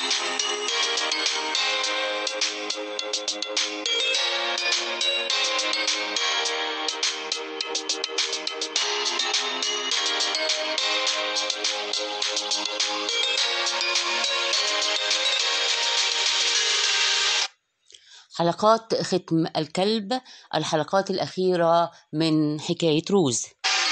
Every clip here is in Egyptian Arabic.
حلقات ختم الكلب الحلقات الأخيرة من حكاية روز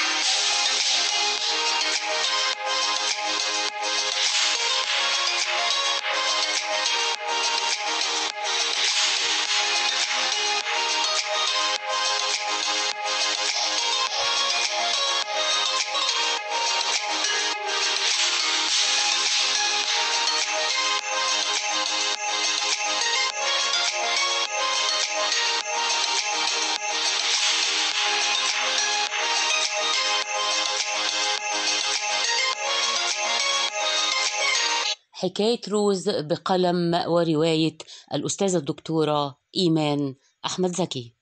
حكاية روز بقلم ورواية الأستاذة الدكتورة إيمان أحمد زكي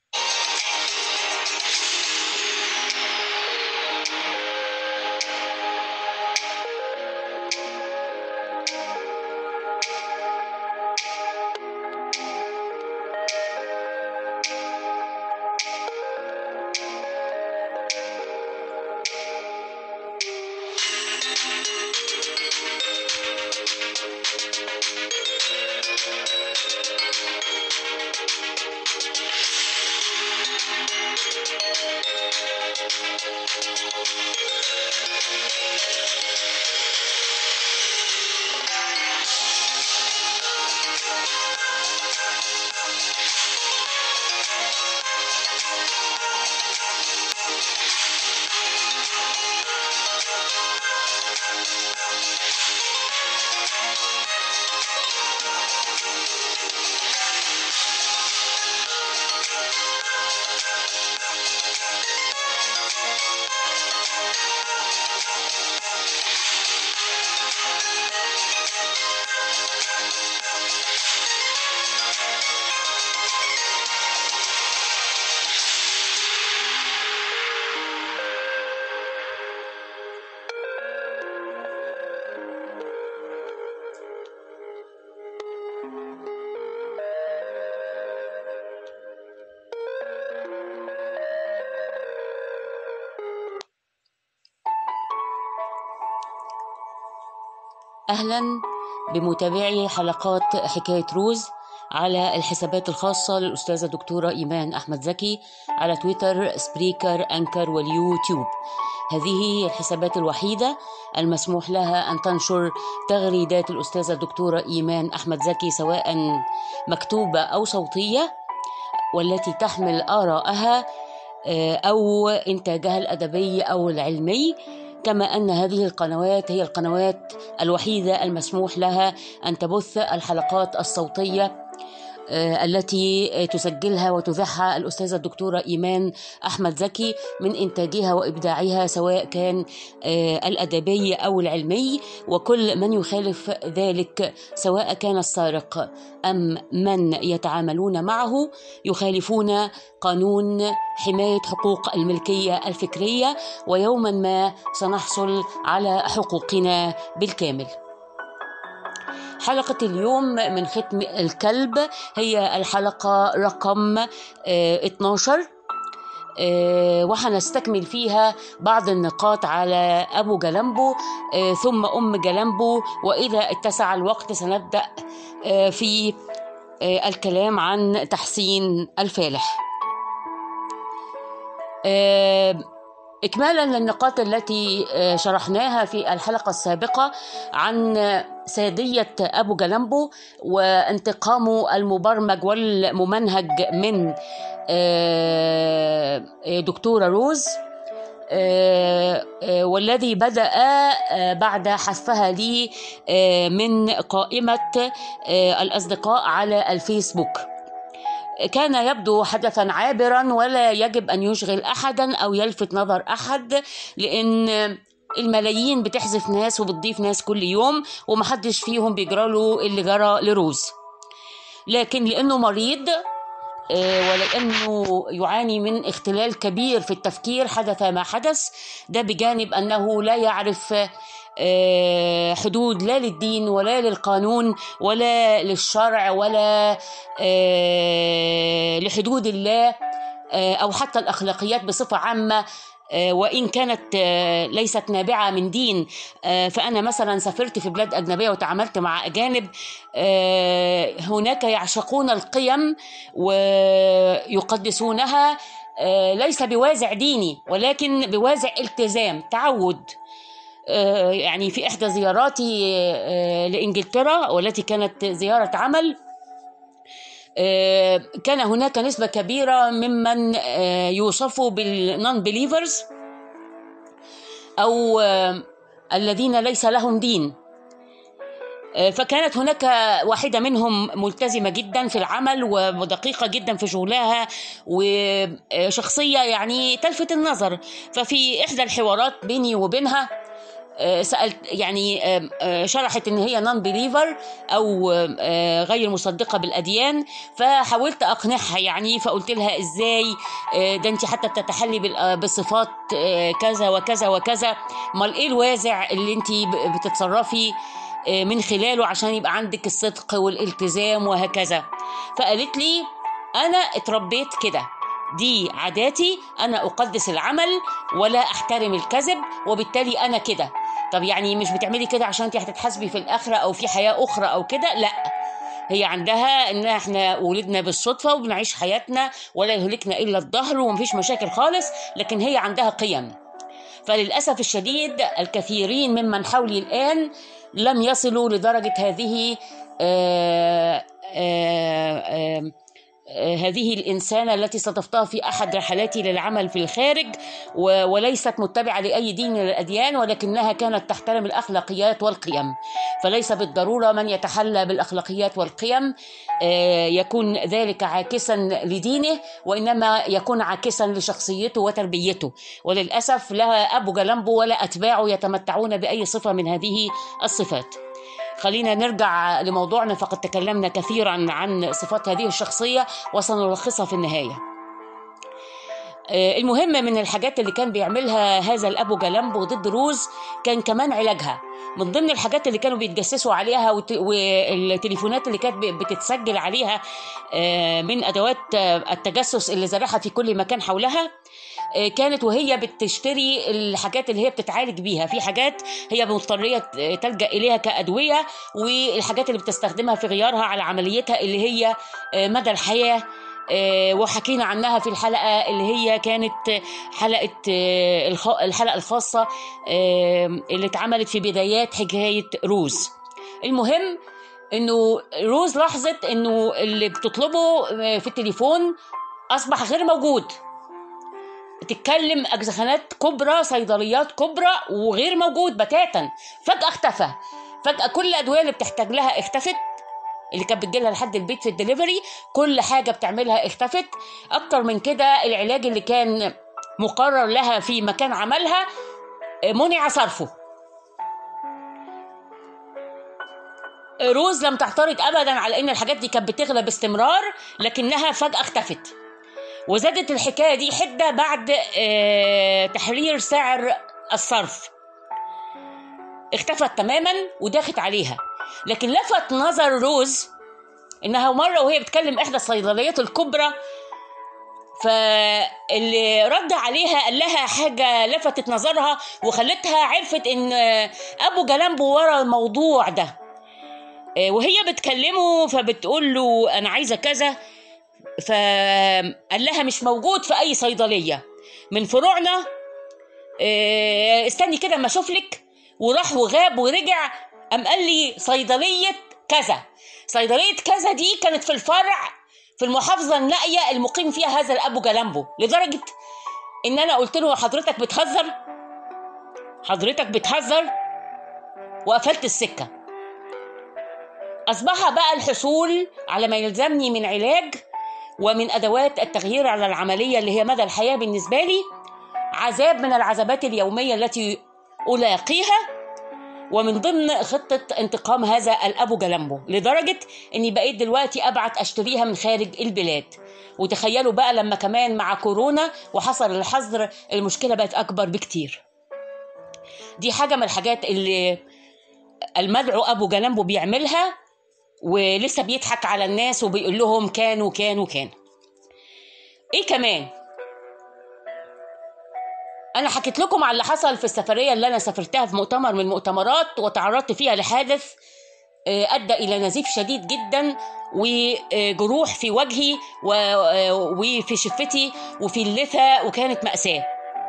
أهلا بمتابعي حلقات حكاية روز على الحسابات الخاصة للأستاذة دكتورة إيمان أحمد زكي على تويتر سبريكر أنكر واليوتيوب هذه هي الحسابات الوحيدة المسموح لها أن تنشر تغريدات الأستاذة الدكتورة إيمان أحمد زكي سواء مكتوبة أو صوتية والتي تحمل آراءها أو إنتاجها الأدبي أو العلمي كما أن هذه القنوات هي القنوات الوحيدة المسموح لها أن تبث الحلقات الصوتية التي تسجلها وتذاعها الأستاذة الدكتورة إيمان أحمد زكي من إنتاجها وإبداعها سواء كان الأدبي أو العلمي وكل من يخالف ذلك سواء كان السارق أم من يتعاملون معه يخالفون قانون حماية حقوق الملكية الفكرية ويوما ما سنحصل على حقوقنا بالكامل حلقة اليوم من ختم الكلب هي الحلقة رقم 12 وحنستكمل فيها بعض النقاط على أبو جلمبو ثم أم جلمبو وإذا اتسع الوقت سنبدأ في الكلام عن تحسين الفالح إكمالا للنقاط التي شرحناها في الحلقة السابقة عن سادية أبو جلمبو وانتقامه المبرمج والممنهج من دكتورة روز والذي بدأ بعد حذفها لي من قائمة الأصدقاء على الفيسبوك كان يبدو حدثا عابرا ولا يجب ان يشغل احدا او يلفت نظر احد لان الملايين بتحذف ناس وبتضيف ناس كل يوم ومحدش فيهم بيجرى له اللي جرى لروز لكن لانه مريض ولانه يعاني من اختلال كبير في التفكير حدث ما حدث ده بجانب انه لا يعرف آه، حدود لا للدين ولا للقانون ولا للشرع ولا آه، لحدود الله آه، او حتى الاخلاقيات بصفه عامه آه، وان كانت آه، ليست نابعه من دين آه، فانا مثلا سافرت في بلاد اجنبيه وتعاملت مع اجانب آه، هناك يعشقون القيم ويقدسونها آه، ليس بوازع ديني ولكن بوازع التزام تعود آه، يعني في احدى زياراتي آه، لانجلترا والتي كانت زياره عمل آه، كان هناك نسبة كبيرة ممن آه، يوصفوا بالنون بليفرز أو آه، الذين ليس لهم دين آه، فكانت هناك واحدة منهم ملتزمة جدا في العمل ودقيقة جدا في شغلها وشخصية يعني تلفت النظر ففي إحدى الحوارات بيني وبينها آه، سألت يعني آه، آه، شرحت ان هي نون بليفر او آه، غير مصدقه بالاديان فحاولت اقنعها يعني فقلت لها ازاي آه، ده انت حتى بتتحلي بال- آه، بصفات آه، كذا وكذا وكذا امال ايه الوازع اللي انت ب- بتتصرفي آه، من خلاله عشان يبقى عندك الصدق والالتزام وهكذا فقالت لي انا اتربيت كده دي عاداتي انا اقدس العمل ولا احترم الكذب وبالتالي انا كده طب يعني مش بتعملي كده عشان انت هتتحاسبي في الاخره او في حياه اخرى او كده لا هي عندها ان احنا ولدنا بالصدفه وبنعيش حياتنا ولا يهلكنا الا الدهر ومفيش مشاكل خالص لكن هي عندها قيم فللاسف الشديد الكثيرين ممن حولي الان لم يصلوا لدرجه هذه آه آه آه آه، هذه الإنسانة التي صادفتها في أحد رحلاتي للعمل في الخارج و- وليست متبعة لأي دين من الأديان ولكنها كانت تحترم الأخلاقيات والقيم فليس بالضرورة من يتحلى بالأخلاقيات والقيم آه، يكون ذلك عاكسا لدينه وإنما يكون عاكسا لشخصيته وتربيته وللأسف لا أبو جلمبو ولا أتباعه يتمتعون بأي صفة من هذه الصفات خلينا نرجع لموضوعنا فقد تكلمنا كثيرا عن صفات هذه الشخصية وسنلخصها في النهاية آه، المهم من الحاجات اللي كان بيعملها هذا الأبو جلمبو ضد روز كان كمان علاجها من ضمن الحاجات اللي كانوا بيتجسسوا عليها وت- والتليفونات اللي كانت ب- بتتسجل عليها آه، من أدوات آه، التجسس اللي زرعها في كل مكان حولها آه، كانت وهي بتشتري الحاجات اللي هي بتتعالج بيها في حاجات هي مضطريه تلجا اليها كادويه والحاجات اللي بتستخدمها في غيارها على عمليتها اللي هي آه، مدى الحياه آه، وحكينا عنها في الحلقه اللي هي كانت حلقه آه، الخ- الحلقه الخاصه آه، اللي اتعملت في بدايات حكايه روز المهم انه روز لاحظت انه اللي بتطلبه آه، في التليفون اصبح غير موجود تتكلم اجزخانات كبرى صيدليات كبرى وغير موجود بتاتا فجاه اختفى فجاه كل الادويه اللي بتحتاج لها اختفت اللي كانت بتجيلها لحد البيت في الدليفري كل حاجه بتعملها اختفت اكتر من كده العلاج اللي كان مقرر لها في مكان عملها منع صرفه روز لم تعترض ابدا على ان الحاجات دي كانت بتغلى باستمرار لكنها فجاه اختفت وزادت الحكايه دي حده بعد آه، تحرير سعر الصرف اختفت تماما وداخت عليها لكن لفت نظر روز انها مره وهي بتكلم احدى الصيدليات الكبرى فاللي رد عليها قال لها حاجة لفتت نظرها وخلتها عرفت ان ابو جلامبو ورا الموضوع ده آه، وهي بتكلمه فبتقول له انا عايزة كذا فقال لها مش موجود في اي صيدليه من فروعنا آه، استني كده اما اشوف لك وراح وغاب ورجع قام قال لي صيدليه كذا صيدليه كذا دي كانت في الفرع في المحافظه النائيه المقيم فيها هذا الابو جلامبو لدرجه ان انا قلت له حضرتك بتهزر حضرتك بتهزر وقفلت السكه اصبح بقى الحصول على ما يلزمني من علاج ومن ادوات التغيير على العمليه اللي هي مدى الحياه بالنسبه لي عذاب من العذابات اليوميه التي الاقيها ومن ضمن خطه انتقام هذا الابو جلامبو لدرجه اني بقيت دلوقتي ابعت اشتريها من خارج البلاد وتخيلوا بقى لما كمان مع كورونا وحصل الحظر المشكله بقت اكبر بكتير دي حاجه من الحاجات اللي المدعو ابو جلامبو بيعملها ولسه بيضحك على الناس وبيقول لهم كان وكان وكان ايه كمان انا حكيت لكم على اللي حصل في السفريه اللي انا سافرتها في مؤتمر من المؤتمرات وتعرضت فيها لحادث آه، ادى الى نزيف شديد جدا وجروح في وجهي و- وفي شفتي وفي اللثه وكانت ماساه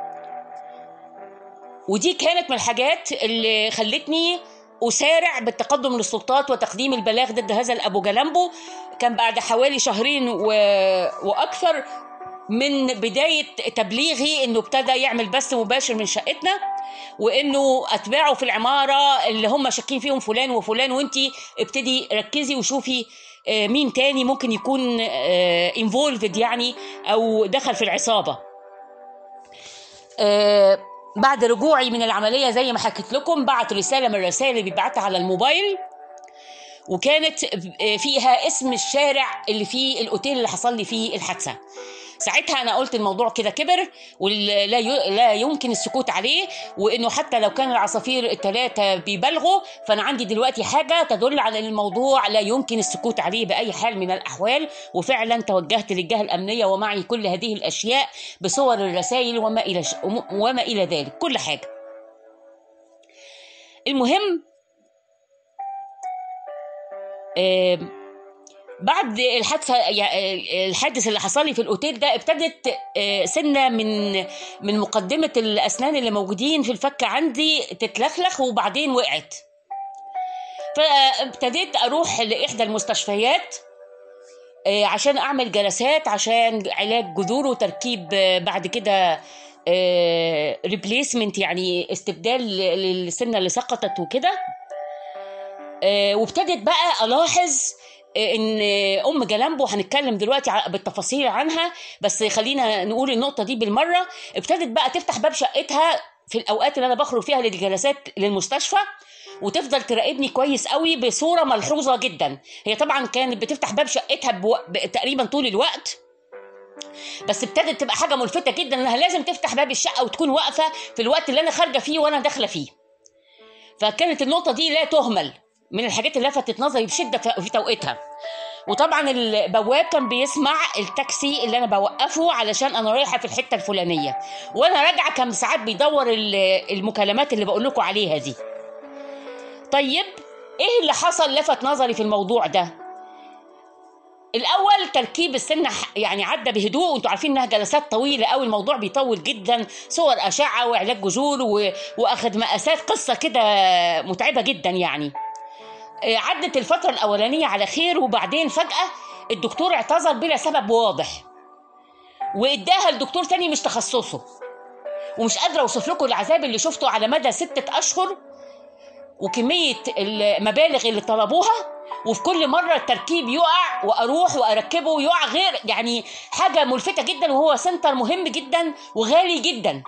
ودي كانت من الحاجات اللي خلتني أسارع بالتقدم للسلطات وتقديم البلاغ ضد هذا الأبو جلامبو كان بعد حوالي شهرين و... وأكثر من بداية تبليغي إنه ابتدى يعمل بث مباشر من شقتنا وإنه أتباعه في العمارة اللي هم شاكين فيهم فلان وفلان وإنتي ابتدي ركزي وشوفي آه، مين تاني ممكن يكون انفولفد يعني أو دخل في العصابة آه، بعد رجوعي من العمليه زي ما حكيت لكم بعت رساله من الرسائل اللي بيبعتها على الموبايل وكانت فيها اسم الشارع اللي فيه الاوتيل اللي حصل لي فيه الحادثه ساعتها انا قلت الموضوع كده كبر ولا ي- لا يمكن السكوت عليه وانه حتى لو كان العصافير الثلاثه بيبالغوا فانا عندي دلوقتي حاجه تدل على ان الموضوع لا يمكن السكوت عليه باي حال من الاحوال وفعلا توجهت للجهه الامنيه ومعي كل هذه الاشياء بصور الرسائل وما الى ش... وما الى ذلك كل حاجه المهم آم، بعد الحادثه يعني الحادث اللي حصل لي في الاوتيل ده ابتدت آه، سنه من من مقدمه الاسنان اللي موجودين في الفك عندي تتلخلخ وبعدين وقعت فابتديت اروح لاحدى المستشفيات آه، عشان اعمل جلسات عشان علاج جذور وتركيب آه، بعد كده ريبليسمنت يعني استبدال للسنه اللي سقطت وكده آه، وابتدت بقى الاحظ آه، ان ام جلامبو هنتكلم دلوقتي ع- بالتفاصيل عنها بس خلينا نقول النقطه دي بالمره ابتدت بقى تفتح باب شقتها في الاوقات اللي انا بخرج فيها للجلسات للمستشفى وتفضل تراقبني كويس قوي بصوره ملحوظه جدا هي طبعا كانت بتفتح باب شقتها بو... ب... تقريبا طول الوقت بس ابتدت تبقى حاجه ملفته جدا انها لازم تفتح باب الشقه وتكون واقفه في الوقت اللي انا خارجه فيه وانا داخله فيه فكانت النقطه دي لا تهمل من الحاجات اللي لفتت نظري بشده في في توقيتها وطبعا البواب كان بيسمع التاكسي اللي انا بوقفه علشان انا رايحه في الحته الفلانيه وانا راجعه كان ساعات بيدور ال- المكالمات اللي بقول لكم عليها دي طيب ايه اللي حصل لفت نظري في الموضوع ده الاول تركيب السنه ح- يعني عدى بهدوء وانتوا عارفين انها جلسات طويله قوي الموضوع بيطول جدا صور اشعه وعلاج جذور و... واخد مقاسات قصه كده متعبه جدا يعني آه، عدت الفتره الاولانيه على خير وبعدين فجاه الدكتور اعتذر بلا سبب واضح واداها لدكتور تاني مش تخصصه ومش قادره اوصف لكم العذاب اللي شفته على مدى ستة اشهر وكميه المبالغ اللي طلبوها وفي كل مره التركيب يقع واروح واركبه ويقع غير يعني حاجه ملفته جدا وهو سنتر مهم جدا وغالي جدا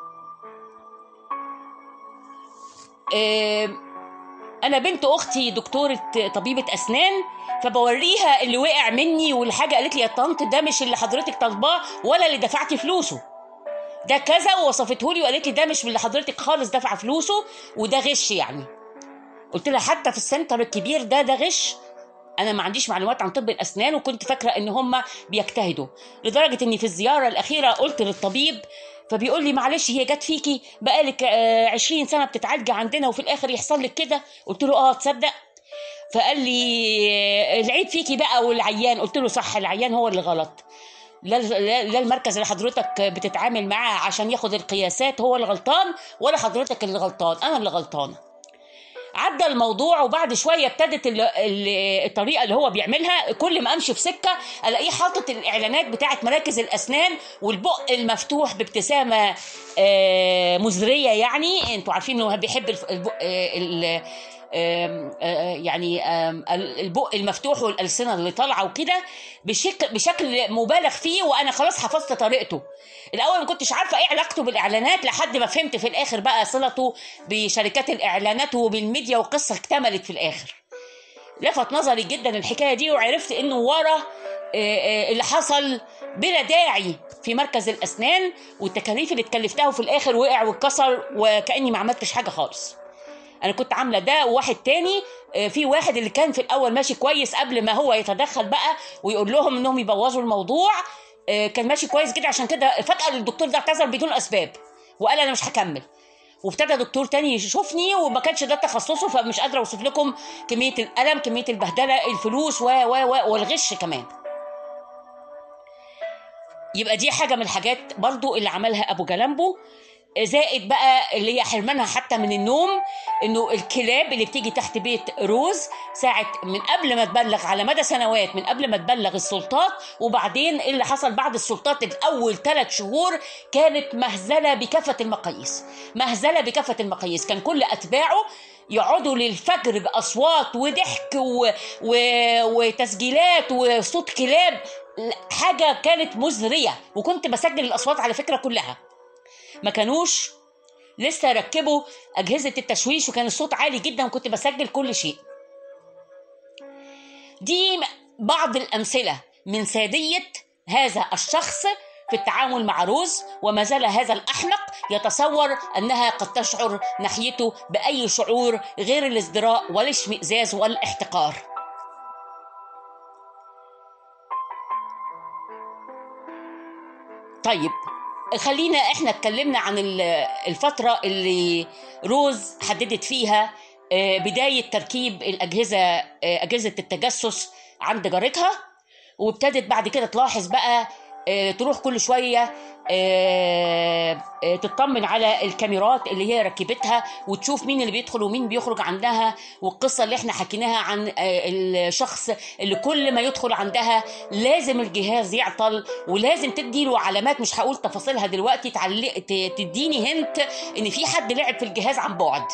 آم، انا بنت اختي دكتوره طبيبه اسنان فبوريها اللي وقع مني والحاجه قالت لي يا طنط ده مش اللي حضرتك طالباه ولا اللي دفعتي فلوسه ده كذا ووصفته لي وقالت لي ده مش من اللي حضرتك خالص دافعه فلوسه وده غش يعني قلت لها حتى في السنتر الكبير ده ده غش انا ما عنديش معلومات عن طب الاسنان وكنت فاكره ان هم بيجتهدوا لدرجه اني في الزياره الاخيره قلت للطبيب فبيقول لي معلش هي جت فيكي بقالك آه، 20 سنه بتتعالجي عندنا وفي الاخر يحصل لك كده قلت له اه تصدق فقال لي آه، العيب فيكي بقى والعيان قلت له صح العيان هو اللي غلط لا لا لا المركز اللي حضرتك بتتعامل معاه عشان ياخد القياسات هو اللي غلطان ولا حضرتك اللي غلطان انا اللي غلطانه عدى الموضوع وبعد شويه ابتدت ال- ال- الطريقه اللي هو بيعملها كل ما امشي في سكه الاقيه حاطط الاعلانات بتاعه مراكز الاسنان والبق المفتوح بابتسامه آه، مزريه يعني انتوا عارفين انه بيحب الف- البق آه، ال- آم، آه، يعني آم، ال- البق المفتوح والالسنه اللي طالعه وكده بشكل بشكل مبالغ فيه وانا خلاص حفظت طريقته الاول ما كنتش عارفه ايه علاقته بالاعلانات لحد ما فهمت في الاخر بقى صلته بشركات الاعلانات وبالميديا وقصه اكتملت في الاخر لفت نظري جدا الحكايه دي وعرفت انه ورا آه، آه، اللي حصل بلا داعي في مركز الاسنان والتكاليف اللي اتكلفتها وفي الاخر وقع واتكسر وكاني ما عملتش حاجه خالص انا كنت عامله ده وواحد تاني آه، في واحد اللي كان في الاول ماشي كويس قبل ما هو يتدخل بقى ويقول لهم انهم يبوظوا الموضوع آه، كان ماشي كويس جدا عشان كده فجاه الدكتور ده اعتذر بدون اسباب وقال انا مش هكمل وابتدى دكتور تاني يشوفني وما كانش ده تخصصه فمش قادره اوصف لكم كميه الالم كميه البهدله الفلوس و و و والغش كمان يبقى دي حاجه من الحاجات برضو اللي عملها ابو جلامبو زائد بقى اللي هي حرمانها حتى من النوم انه الكلاب اللي بتيجي تحت بيت روز ساعه من قبل ما تبلغ على مدى سنوات من قبل ما تبلغ السلطات وبعدين إيه اللي حصل بعد السلطات الاول ثلاث شهور كانت مهزله بكافه المقاييس مهزله بكافه المقاييس كان كل اتباعه يقعدوا للفجر باصوات وضحك و... و... وتسجيلات وصوت كلاب حاجه كانت مزريه وكنت بسجل الاصوات على فكره كلها ما كانوش لسه ركبوا اجهزه التشويش وكان الصوت عالي جدا وكنت بسجل كل شيء دي بعض الامثله من ساديه هذا الشخص في التعامل مع روز وما زال هذا الاحمق يتصور انها قد تشعر ناحيته باي شعور غير الازدراء والاشمئزاز والاحتقار طيب خلينا احنا اتكلمنا عن الفترة اللي روز حددت فيها آه، بداية تركيب الأجهزة آه، أجهزة التجسس عند جارتها وابتدت بعد كده تلاحظ بقى آه، تروح كل شويه آه، آه، تطمن على الكاميرات اللي هي ركبتها وتشوف مين اللي بيدخل ومين بيخرج عندها والقصه اللي احنا حكيناها عن الشخص اللي كل ما يدخل عندها لازم الجهاز يعطل ولازم تدي له علامات مش هقول تفاصيلها دلوقتي تديني هنت ان في حد لعب في الجهاز عن بعد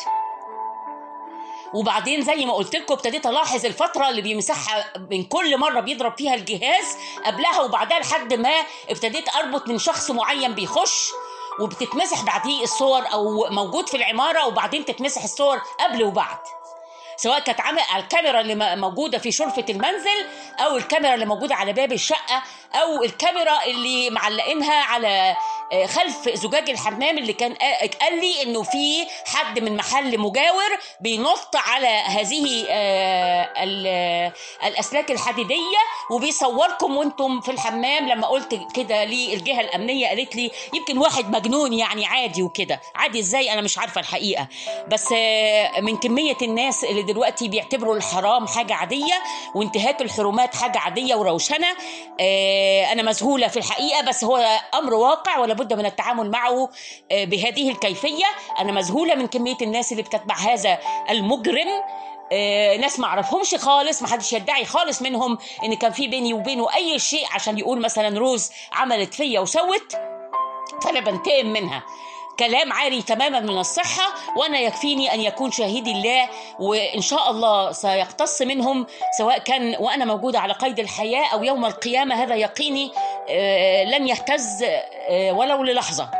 وبعدين زي ما قلت لكم ابتديت الاحظ الفتره اللي بيمسحها من كل مره بيضرب فيها الجهاز قبلها وبعدها لحد ما ابتديت اربط من شخص معين بيخش وبتتمسح بعديه الصور او موجود في العماره وبعدين تتمسح الصور قبل وبعد سواء كانت عامل الكاميرا اللي موجوده في شرفه المنزل او الكاميرا اللي موجوده على باب الشقه او الكاميرا اللي معلقينها على آه، خلف زجاج الحمام اللي كان قال لي انه في حد من محل مجاور بينط على هذه آه، الاسلاك الحديديه وبيصوركم وانتم في الحمام لما قلت كده للجهه الامنيه قالت لي يمكن واحد مجنون يعني عادي وكده عادي ازاي انا مش عارفه الحقيقه بس آه، من كميه الناس اللي دلوقتي بيعتبروا الحرام حاجه عاديه وانتهاك الحرمات حاجه عاديه وروشنه انا مذهوله في الحقيقه بس هو امر واقع ولا بد من التعامل معه آه، بهذه الكيفيه انا مذهوله من كميه الناس اللي بتتبع هذا المجرم آه، ناس ما اعرفهمش خالص ما حدش يدعي خالص منهم ان كان في بيني وبينه اي شيء عشان يقول مثلا روز عملت فيا وسوت فانا بنتقم منها كلام عاري تماما من الصحة وأنا يكفيني أن يكون شهيدي الله وإن شاء الله سيقتص منهم سواء كان وأنا موجودة على قيد الحياة أو يوم القيامة هذا يقيني آه، لن يهتز آه، ولو للحظة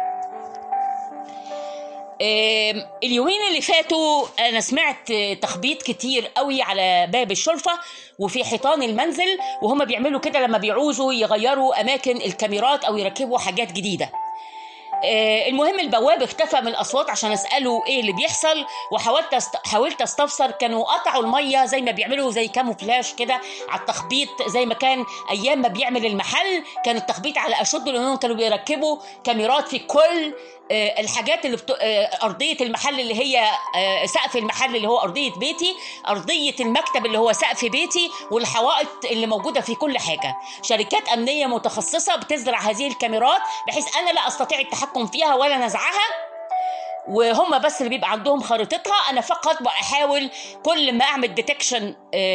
اليومين اللي فاتوا انا سمعت تخبيط كتير قوي على باب الشرفه وفي حيطان المنزل وهم بيعملوا كده لما بيعوزوا يغيروا اماكن الكاميرات او يركبوا حاجات جديده آه، المهم البواب اختفى من الاصوات عشان اساله ايه اللي بيحصل وحاولت است... حاولت استفسر كانوا قطعوا الميه زي ما بيعملوا زي كاموفلاج كده على التخبيط زي ما كان ايام ما بيعمل المحل كان التخبيط على اشد لانهم كانوا بيركبوا كاميرات في كل آه، الحاجات اللي بت... آه، ارضيه المحل اللي هي آه، سقف المحل اللي هو ارضيه بيتي ارضيه المكتب اللي هو سقف بيتي والحوائط اللي موجوده في كل حاجه شركات امنيه متخصصه بتزرع هذه الكاميرات بحيث انا لا استطيع التحكم فيها ولا نزعها وهم بس اللي بيبقى عندهم خريطتها انا فقط بحاول كل ما اعمل ديتكشن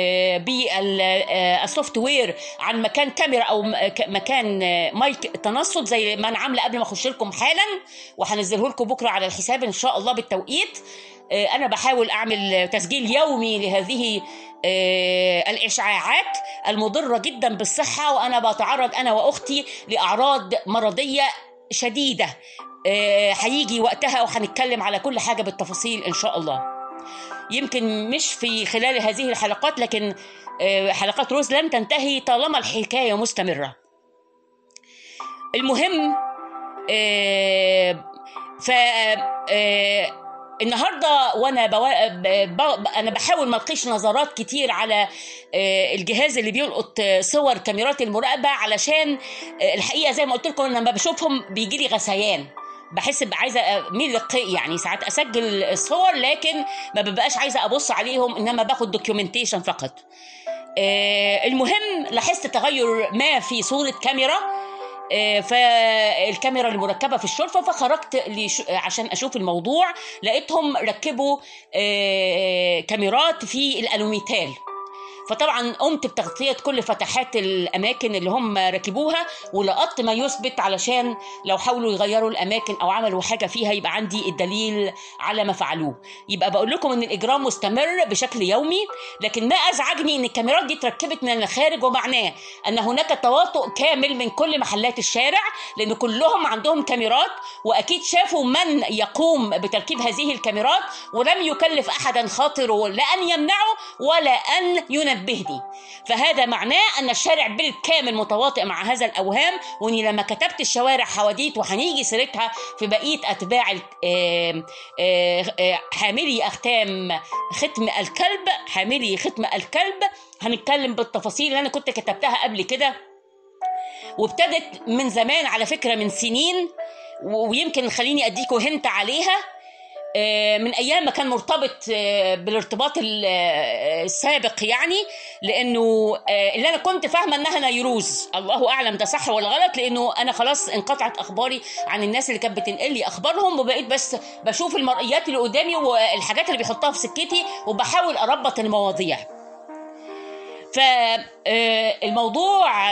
بالسوفت وير عن مكان كاميرا او مكان آه، مايك تنصت زي ما انا عامله قبل ما اخش لكم حالا وهنزله لكم بكره على الحساب ان شاء الله بالتوقيت آه، انا بحاول اعمل تسجيل يومي لهذه آه، الاشعاعات المضره جدا بالصحه وانا بتعرض انا واختي لاعراض مرضيه شديده آه، هيجي وقتها وهنتكلم على كل حاجة بالتفاصيل إن شاء الله يمكن مش في خلال هذه الحلقات لكن آه، حلقات روز لن تنتهي طالما الحكاية مستمرة المهم آه ف آه النهارده وانا بوا... ب... ب... انا بحاول ما القيش نظرات كتير على آه، الجهاز اللي بيلقط آه، صور كاميرات المراقبه علشان آه، الحقيقه زي ما قلت لكم لما بشوفهم بيجي لي غثيان بحس عايزه اميل للقيء يعني ساعات اسجل الصور لكن ما ببقاش عايزه ابص عليهم انما باخد دوكيومنتيشن فقط المهم لاحظت تغير ما في صوره كاميرا آه، فالكاميرا المركبه في الشرفه فخرجت لش... عشان اشوف الموضوع لقيتهم ركبوا آه، كاميرات في الالوميتال فطبعا قمت بتغطية كل فتحات الأماكن اللي هم ركبوها ولقطت ما يثبت علشان لو حاولوا يغيروا الأماكن أو عملوا حاجة فيها يبقى عندي الدليل على ما فعلوه يبقى بقول لكم إن الإجرام مستمر بشكل يومي لكن ما أزعجني إن الكاميرات دي اتركبت من الخارج ومعناه أن هناك تواطؤ كامل من كل محلات الشارع لأن كلهم عندهم كاميرات وأكيد شافوا من يقوم بتركيب هذه الكاميرات ولم يكلف أحدا خاطره لا أن يمنعه ولا أن ينبه ينبهني فهذا معناه أن الشارع بالكامل متواطئ مع هذا الأوهام وأني لما كتبت الشوارع حواديت وهنيجي سيرتها في بقية أتباع حاملي أختام ختم الكلب حاملي ختم الكلب هنتكلم بالتفاصيل اللي أنا كنت كتبتها قبل كده وابتدت من زمان على فكرة من سنين ويمكن خليني أديكوا هنت عليها آه، من ايام ما كان مرتبط آه، بالارتباط آه، السابق يعني لانه اللي انا كنت فاهمه انها نيروز الله اعلم ده صح ولا غلط لانه انا خلاص انقطعت اخباري عن الناس اللي كانت بتنقل لي اخبارهم وبقيت بس بشوف المرئيات اللي قدامي والحاجات اللي بيحطها في سكتي وبحاول اربط المواضيع فالموضوع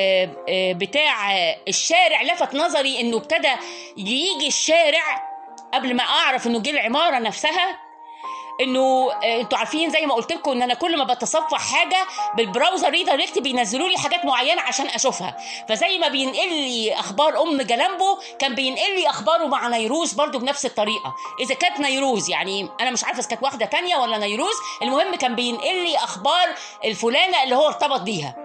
بتاع الشارع لفت نظري انه ابتدى يجي الشارع قبل ما اعرف انه جه العماره نفسها انه آه، انتوا عارفين زي ما قلت لكم ان انا كل ما بتصفح حاجه بالبراوزر ريدايركت بينزلوا لي حاجات معينه عشان اشوفها فزي ما بينقل لي اخبار ام جلامبو كان بينقل لي اخباره مع نيروز برضو بنفس الطريقه اذا كانت نيروز يعني انا مش عارفه اذا كانت واحده تانية ولا نيروز المهم كان بينقل لي اخبار الفلانه اللي هو ارتبط بيها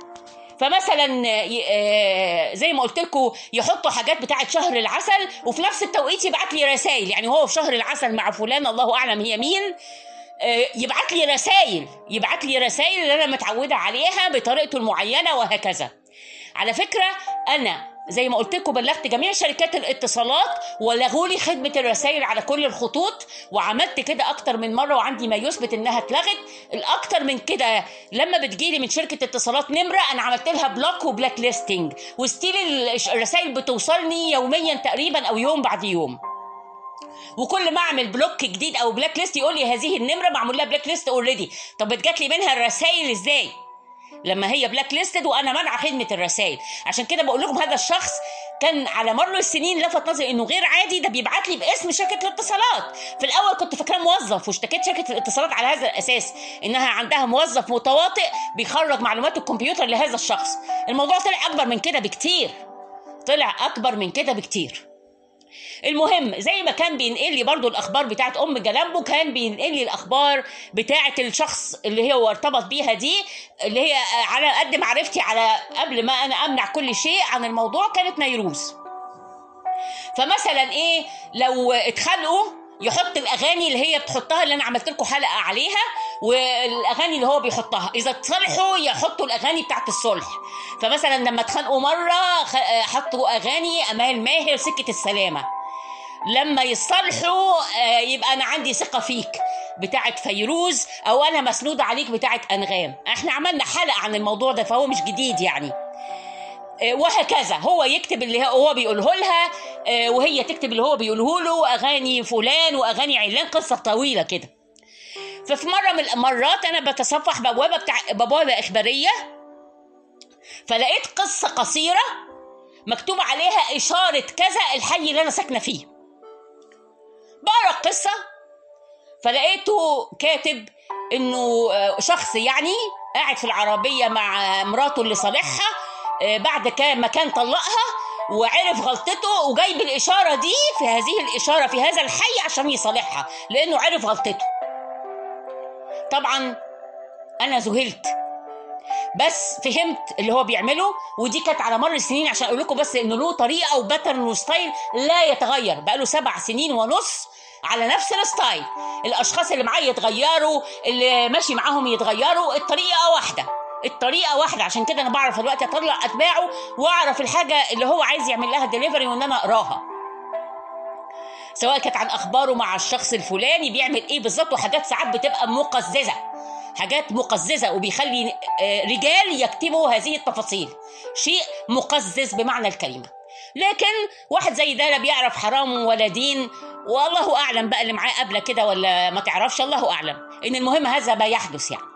فمثلا آه، زي ما قلت لكم يحطوا حاجات بتاعه شهر العسل وفي نفس التوقيت يبعت لي رسائل يعني هو في شهر العسل مع فلان الله اعلم هي مين آه، يبعت لي رسائل يبعت لي رسائل اللي انا متعوده عليها بطريقته المعينه وهكذا على فكره انا زي ما قلت لكم بلغت جميع شركات الاتصالات ولغوا لي خدمه الرسائل على كل الخطوط وعملت كده اكتر من مره وعندي ما يثبت انها اتلغت الاكتر من كده لما بتجيلي من شركه اتصالات نمره انا عملت لها بلوك وبلاك ليستنج وستيل الرسائل بتوصلني يوميا تقريبا او يوم بعد يوم وكل ما اعمل بلوك جديد او بلاك ليست يقول لي هذه النمره معمول لها بلاك ليست اوريدي طب اتجات لي منها الرسائل ازاي لما هي بلاك ليستد وانا منع خدمه الرسائل عشان كده بقول لكم هذا الشخص كان على مر السنين لفت نظري انه غير عادي ده بيبعت لي باسم شركه الاتصالات في الاول كنت فاكراه موظف واشتكيت شركه الاتصالات على هذا الاساس انها عندها موظف متواطئ بيخرج معلومات الكمبيوتر لهذا الشخص الموضوع طلع اكبر من كده بكتير طلع اكبر من كده بكتير المهم زي ما كان بينقل لي برضو الاخبار بتاعت ام جلامبو كان بينقل لي الاخبار بتاعت الشخص اللي هو ارتبط بيها دي اللي هي على قد معرفتي على قبل ما انا امنع كل شيء عن الموضوع كانت نيروز فمثلا ايه لو اتخانقوا يحط الاغاني اللي هي بتحطها اللي انا عملت لكم حلقه عليها والاغاني اللي هو بيحطها اذا اتصالحوا يحطوا الاغاني بتاعت الصلح فمثلا لما اتخانقوا مره حطوا اغاني امال ماهر سكه السلامه لما يصلحوا آه، يبقى انا عندي ثقه فيك بتاعت فيروز او انا مسنود عليك بتاعت انغام احنا عملنا حلقه عن الموضوع ده فهو مش جديد يعني آه، وهكذا هو يكتب اللي هو بيقوله لها آه، وهي تكتب اللي هو بيقوله له اغاني فلان واغاني علان قصه طويله كده ففي مره من المرات انا بتصفح بوابه بتاع بوابه اخباريه فلقيت قصه قصيره مكتوب عليها اشاره كذا الحي اللي انا ساكنه فيه بقرا القصه فلقيته كاتب انه آه، شخص يعني قاعد في العربيه مع مراته اللي صالحها آه، بعد كان ما كان طلقها وعرف غلطته وجايب الاشاره دي في هذه الاشاره في هذا الحي عشان يصالحها لانه عرف غلطته طبعا انا ذهلت بس فهمت اللي هو بيعمله ودي كانت على مر السنين عشان اقول لكم بس انه له طريقه وباترن وستايل لا يتغير بقاله سبع سنين ونص على نفس الستايل الاشخاص اللي معاه يتغيروا اللي ماشي معاهم يتغيروا الطريقه واحده الطريقه واحده عشان كده انا بعرف الوقت اطلع اتباعه واعرف الحاجه اللي هو عايز يعمل لها ديليفري وان انا اقراها سواء كانت عن اخباره مع الشخص الفلاني بيعمل ايه بالظبط وحاجات ساعات بتبقى مقززه حاجات مقززه وبيخلي آه، رجال يكتبوا هذه التفاصيل شيء مقزز بمعنى الكلمه لكن واحد زي ده لا بيعرف حرام ولا دين والله اعلم بقى اللي معاه قبل كده ولا ما تعرفش الله اعلم ان المهم هذا ما يحدث يعني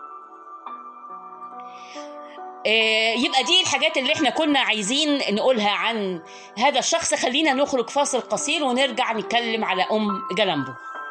آه، يبقى دي الحاجات اللي احنا كنا عايزين نقولها عن هذا الشخص خلينا نخرج فاصل قصير ونرجع نتكلم على ام جلامبو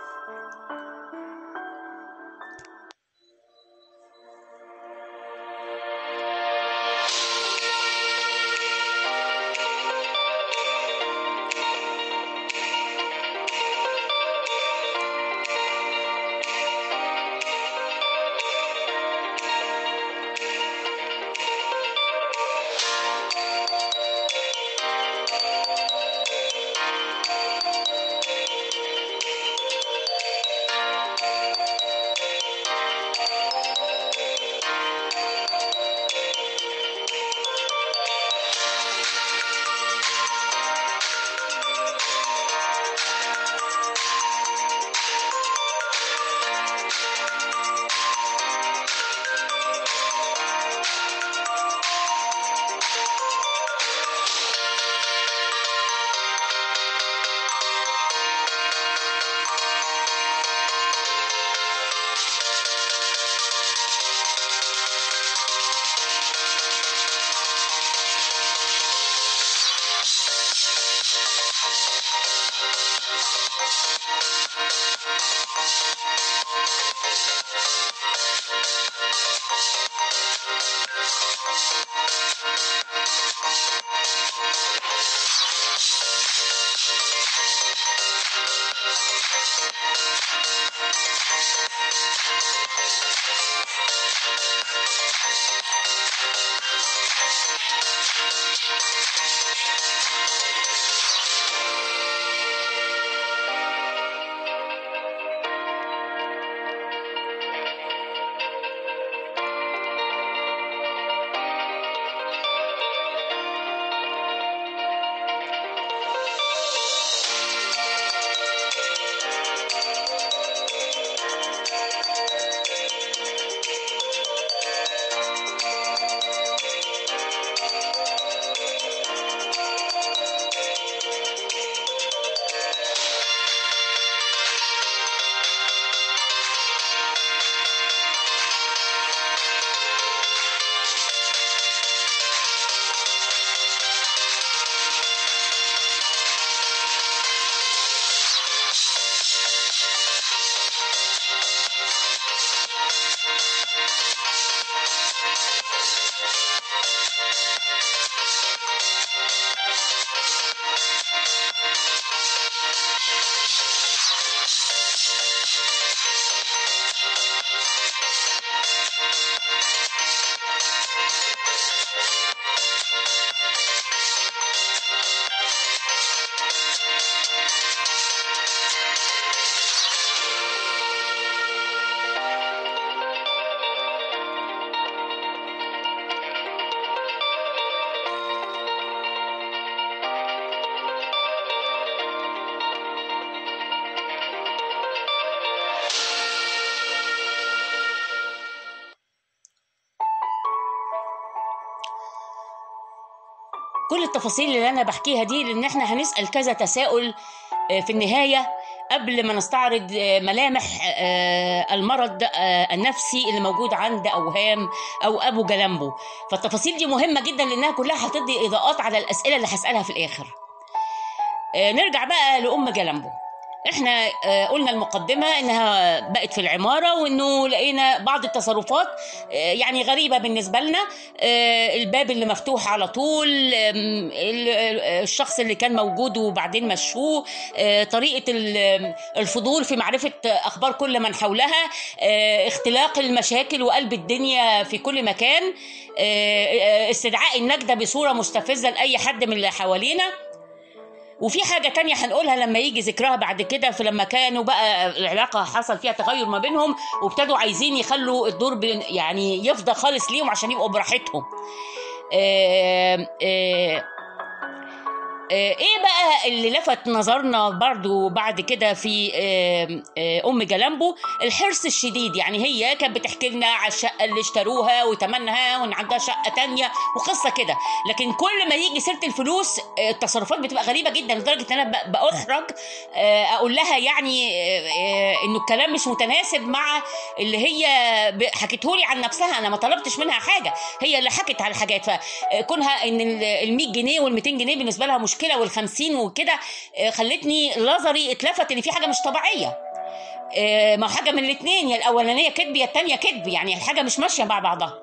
كل التفاصيل اللي انا بحكيها دي لان احنا هنسال كذا تساؤل آه، في النهايه قبل ما نستعرض آه، ملامح آه، المرض النفسي اللي موجود عند اوهام او ابو جلامبو فالتفاصيل دي مهمه جدا لانها كلها هتدي اضاءات على الاسئله اللي هسالها في الاخر نرجع بقى لام جلامبو احنا آه، قلنا المقدمة انها بقت في العمارة وانه لقينا بعض التصرفات آه، يعني غريبة بالنسبة لنا آه، الباب اللي مفتوح على طول آم، ال- ال- الشخص اللي كان موجود وبعدين مشوه آه، طريقة ال- الفضول في معرفة اخبار كل من حولها آه، اختلاق المشاكل وقلب الدنيا في كل مكان آه، آه، استدعاء النجدة بصورة مستفزة لأي حد من اللي حوالينا وفي حاجة تانية هنقولها لما يجي ذكرها بعد كده فلما كانوا بقى العلاقة حصل فيها تغير ما بينهم وابتدوا عايزين يخلوا الدور بين- يعني يفضى خالص ليهم عشان يبقوا براحتهم آه آه آه، ايه بقى اللي لفت نظرنا برضو بعد كده في آه، آه، ام جلامبو الحرص الشديد يعني هي كانت بتحكي لنا على الشقه اللي اشتروها وتمنها وان عندها شقه تانية وقصه كده لكن كل ما يجي سيره الفلوس آه، التصرفات بتبقى غريبه جدا لدرجه ان انا ب- باحرج آه، اقول لها يعني آه، آه، انه الكلام مش متناسب مع اللي هي ب- حكته عن نفسها انا ما طلبتش منها حاجه هي اللي حكت على الحاجات فكونها ان ال 100 جنيه وال 200 جنيه بالنسبه لها مشكله وال 50 وكده آه، خلتني نظري اتلفت ان في حاجه مش طبيعيه آه، ما هو حاجه من الاثنين يا الاولانيه كذب يا الثانيه كذب يعني الحاجه مش ماشيه مع بعضها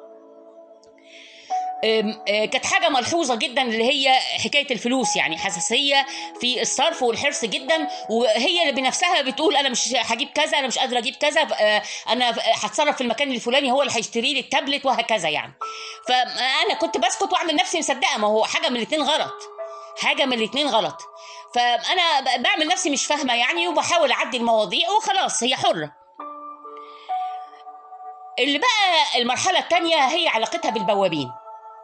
آم، آه، كانت حاجه ملحوظه جدا اللي هي حكايه الفلوس يعني حساسيه في الصرف والحرص جدا وهي اللي بنفسها بتقول انا مش هجيب كذا انا مش قادره اجيب كذا آه، انا هتصرف في المكان الفلاني هو اللي هيشتري لي التابلت وهكذا يعني فانا كنت بسكت واعمل نفسي مصدقه ما هو حاجه من الاثنين غلط حاجه من الاثنين غلط فانا ب- بعمل نفسي مش فاهمه يعني وبحاول اعدي المواضيع وخلاص هي حره اللي بقى المرحله الثانيه هي علاقتها بالبوابين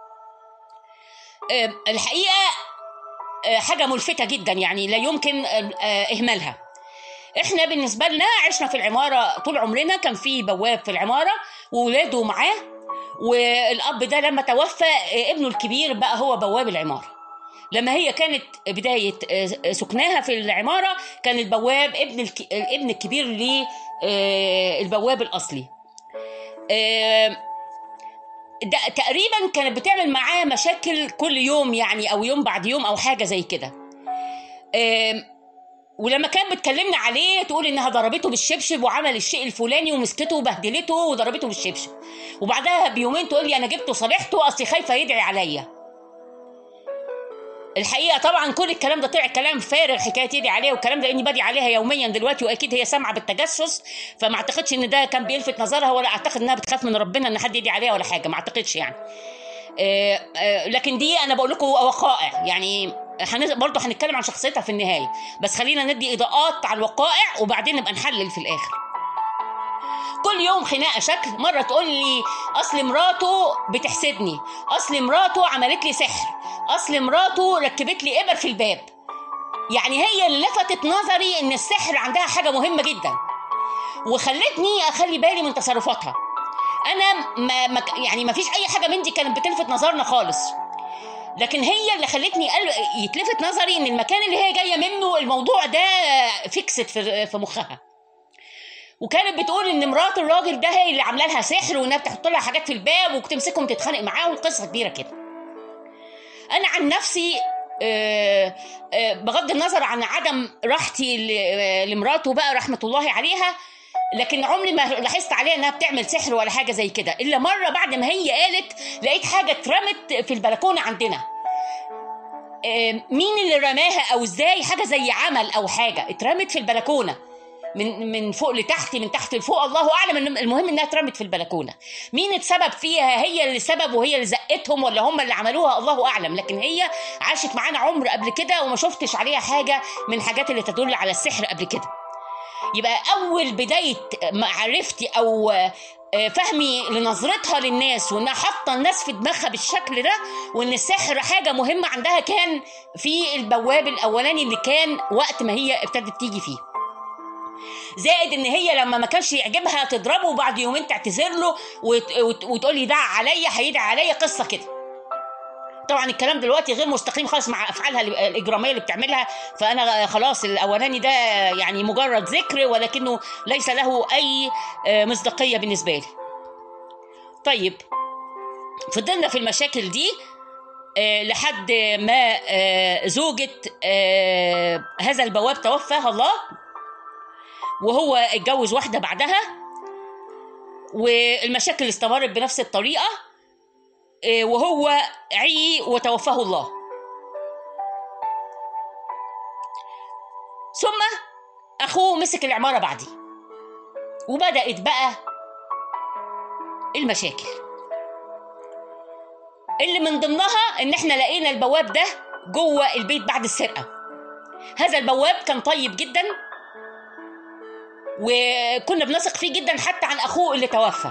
آم، الحقيقه آه، حاجه ملفته جدا يعني لا يمكن آه، آه، اهمالها احنا بالنسبه لنا عشنا في العماره طول عمرنا كان في بواب في العماره وولاده معاه والاب ده لما توفى آه، ابنه الكبير بقى هو بواب العماره لما هي كانت بدايه آه، سكناها في العماره كان البواب ابن الك... الابن الكبير للبواب الاصلي آه، ده تقريبا كانت بتعمل معاه مشاكل كل يوم يعني او يوم بعد يوم او حاجه زي كده آم، ولما كانت بتكلمنا عليه تقول انها ضربته بالشبشب وعمل الشيء الفلاني ومسكته وبهدلته وضربته بالشبشب وبعدها بيومين تقول لي انا جبته صالحته اصلي خايفه يدعي عليا الحقيقه طبعا كل الكلام ده طلع كلام فارغ حكايه يدي عليها والكلام ده اني بدي عليها يوميا دلوقتي واكيد هي سامعه بالتجسس فما اعتقدش ان ده كان بيلفت نظرها ولا اعتقد انها بتخاف من ربنا ان حد يدي عليها ولا حاجه ما اعتقدش يعني آه، آه، لكن دي انا بقول لكم وقائع يعني هن... برضه هنتكلم عن شخصيتها في النهايه بس خلينا ندي اضاءات على الوقائع وبعدين نبقى نحلل في الاخر كل يوم خناقه شكل مره تقول لي اصل مراته بتحسدني اصل مراته عملت لي سحر اصل مراته ركبت لي ابر في الباب يعني هي اللي لفتت نظري ان السحر عندها حاجه مهمه جدا وخلتني اخلي بالي من تصرفاتها انا ما ما يعني ما فيش اي حاجه من دي كانت بتلفت نظرنا خالص لكن هي اللي خلتني قل... يتلفت نظري ان المكان اللي هي جايه منه الموضوع ده فيكست في في مخها وكانت بتقول ان مرات الراجل ده هي اللي عامله لها سحر وانها بتحط لها حاجات في الباب وبتمسكهم تتخانق معاهم قصه كبيره كده انا عن نفسي آه، آه، بغض النظر عن عدم راحتي ل- آه، لمراته بقى رحمه الله عليها لكن عمري ما لاحظت عليها انها بتعمل سحر ولا حاجه زي كده الا مره بعد ما هي قالت لقيت حاجه اترمت في البلكونه عندنا آه، مين اللي رماها او ازاي حاجه زي عمل او حاجه اترمت في البلكونه من من فوق لتحت من تحت لفوق الله اعلم إن- المهم انها اترمت في البلكونه مين اتسبب فيها هي اللي سبب وهي اللي زقتهم ولا هم اللي عملوها الله اعلم لكن هي عاشت معانا عمر قبل كده وما شفتش عليها حاجه من الحاجات اللي تدل على السحر قبل كده يبقى اول بدايه معرفتي او آه، فهمي لنظرتها للناس وانها حاطه الناس في دماغها بالشكل ده وان السحر حاجه مهمه عندها كان في البواب الاولاني اللي كان وقت ما هي ابتدت تيجي فيه زائد ان هي لما ما كانش يعجبها تضربه وبعد يومين تعتذر له وت- وت- وتقول لي دع عليا هيدعي عليا قصه كده طبعا الكلام دلوقتي غير مستقيم خالص مع افعالها ال- الاجراميه اللي بتعملها فانا خلاص الاولاني ده يعني مجرد ذكر ولكنه ليس له اي آه، مصداقيه بالنسبه لي طيب فضلنا في المشاكل دي آه، لحد ما آه، زوجة آه، هذا البواب توفاها الله وهو اتجوز واحده بعدها والمشاكل استمرت بنفس الطريقه إيه، وهو عي وتوفاه الله ثم اخوه مسك العماره بعدي وبدات بقى المشاكل اللي من ضمنها ان احنا لقينا البواب ده جوه البيت بعد السرقه هذا البواب كان طيب جدا وكنا بنثق فيه جدا حتى عن اخوه اللي توفى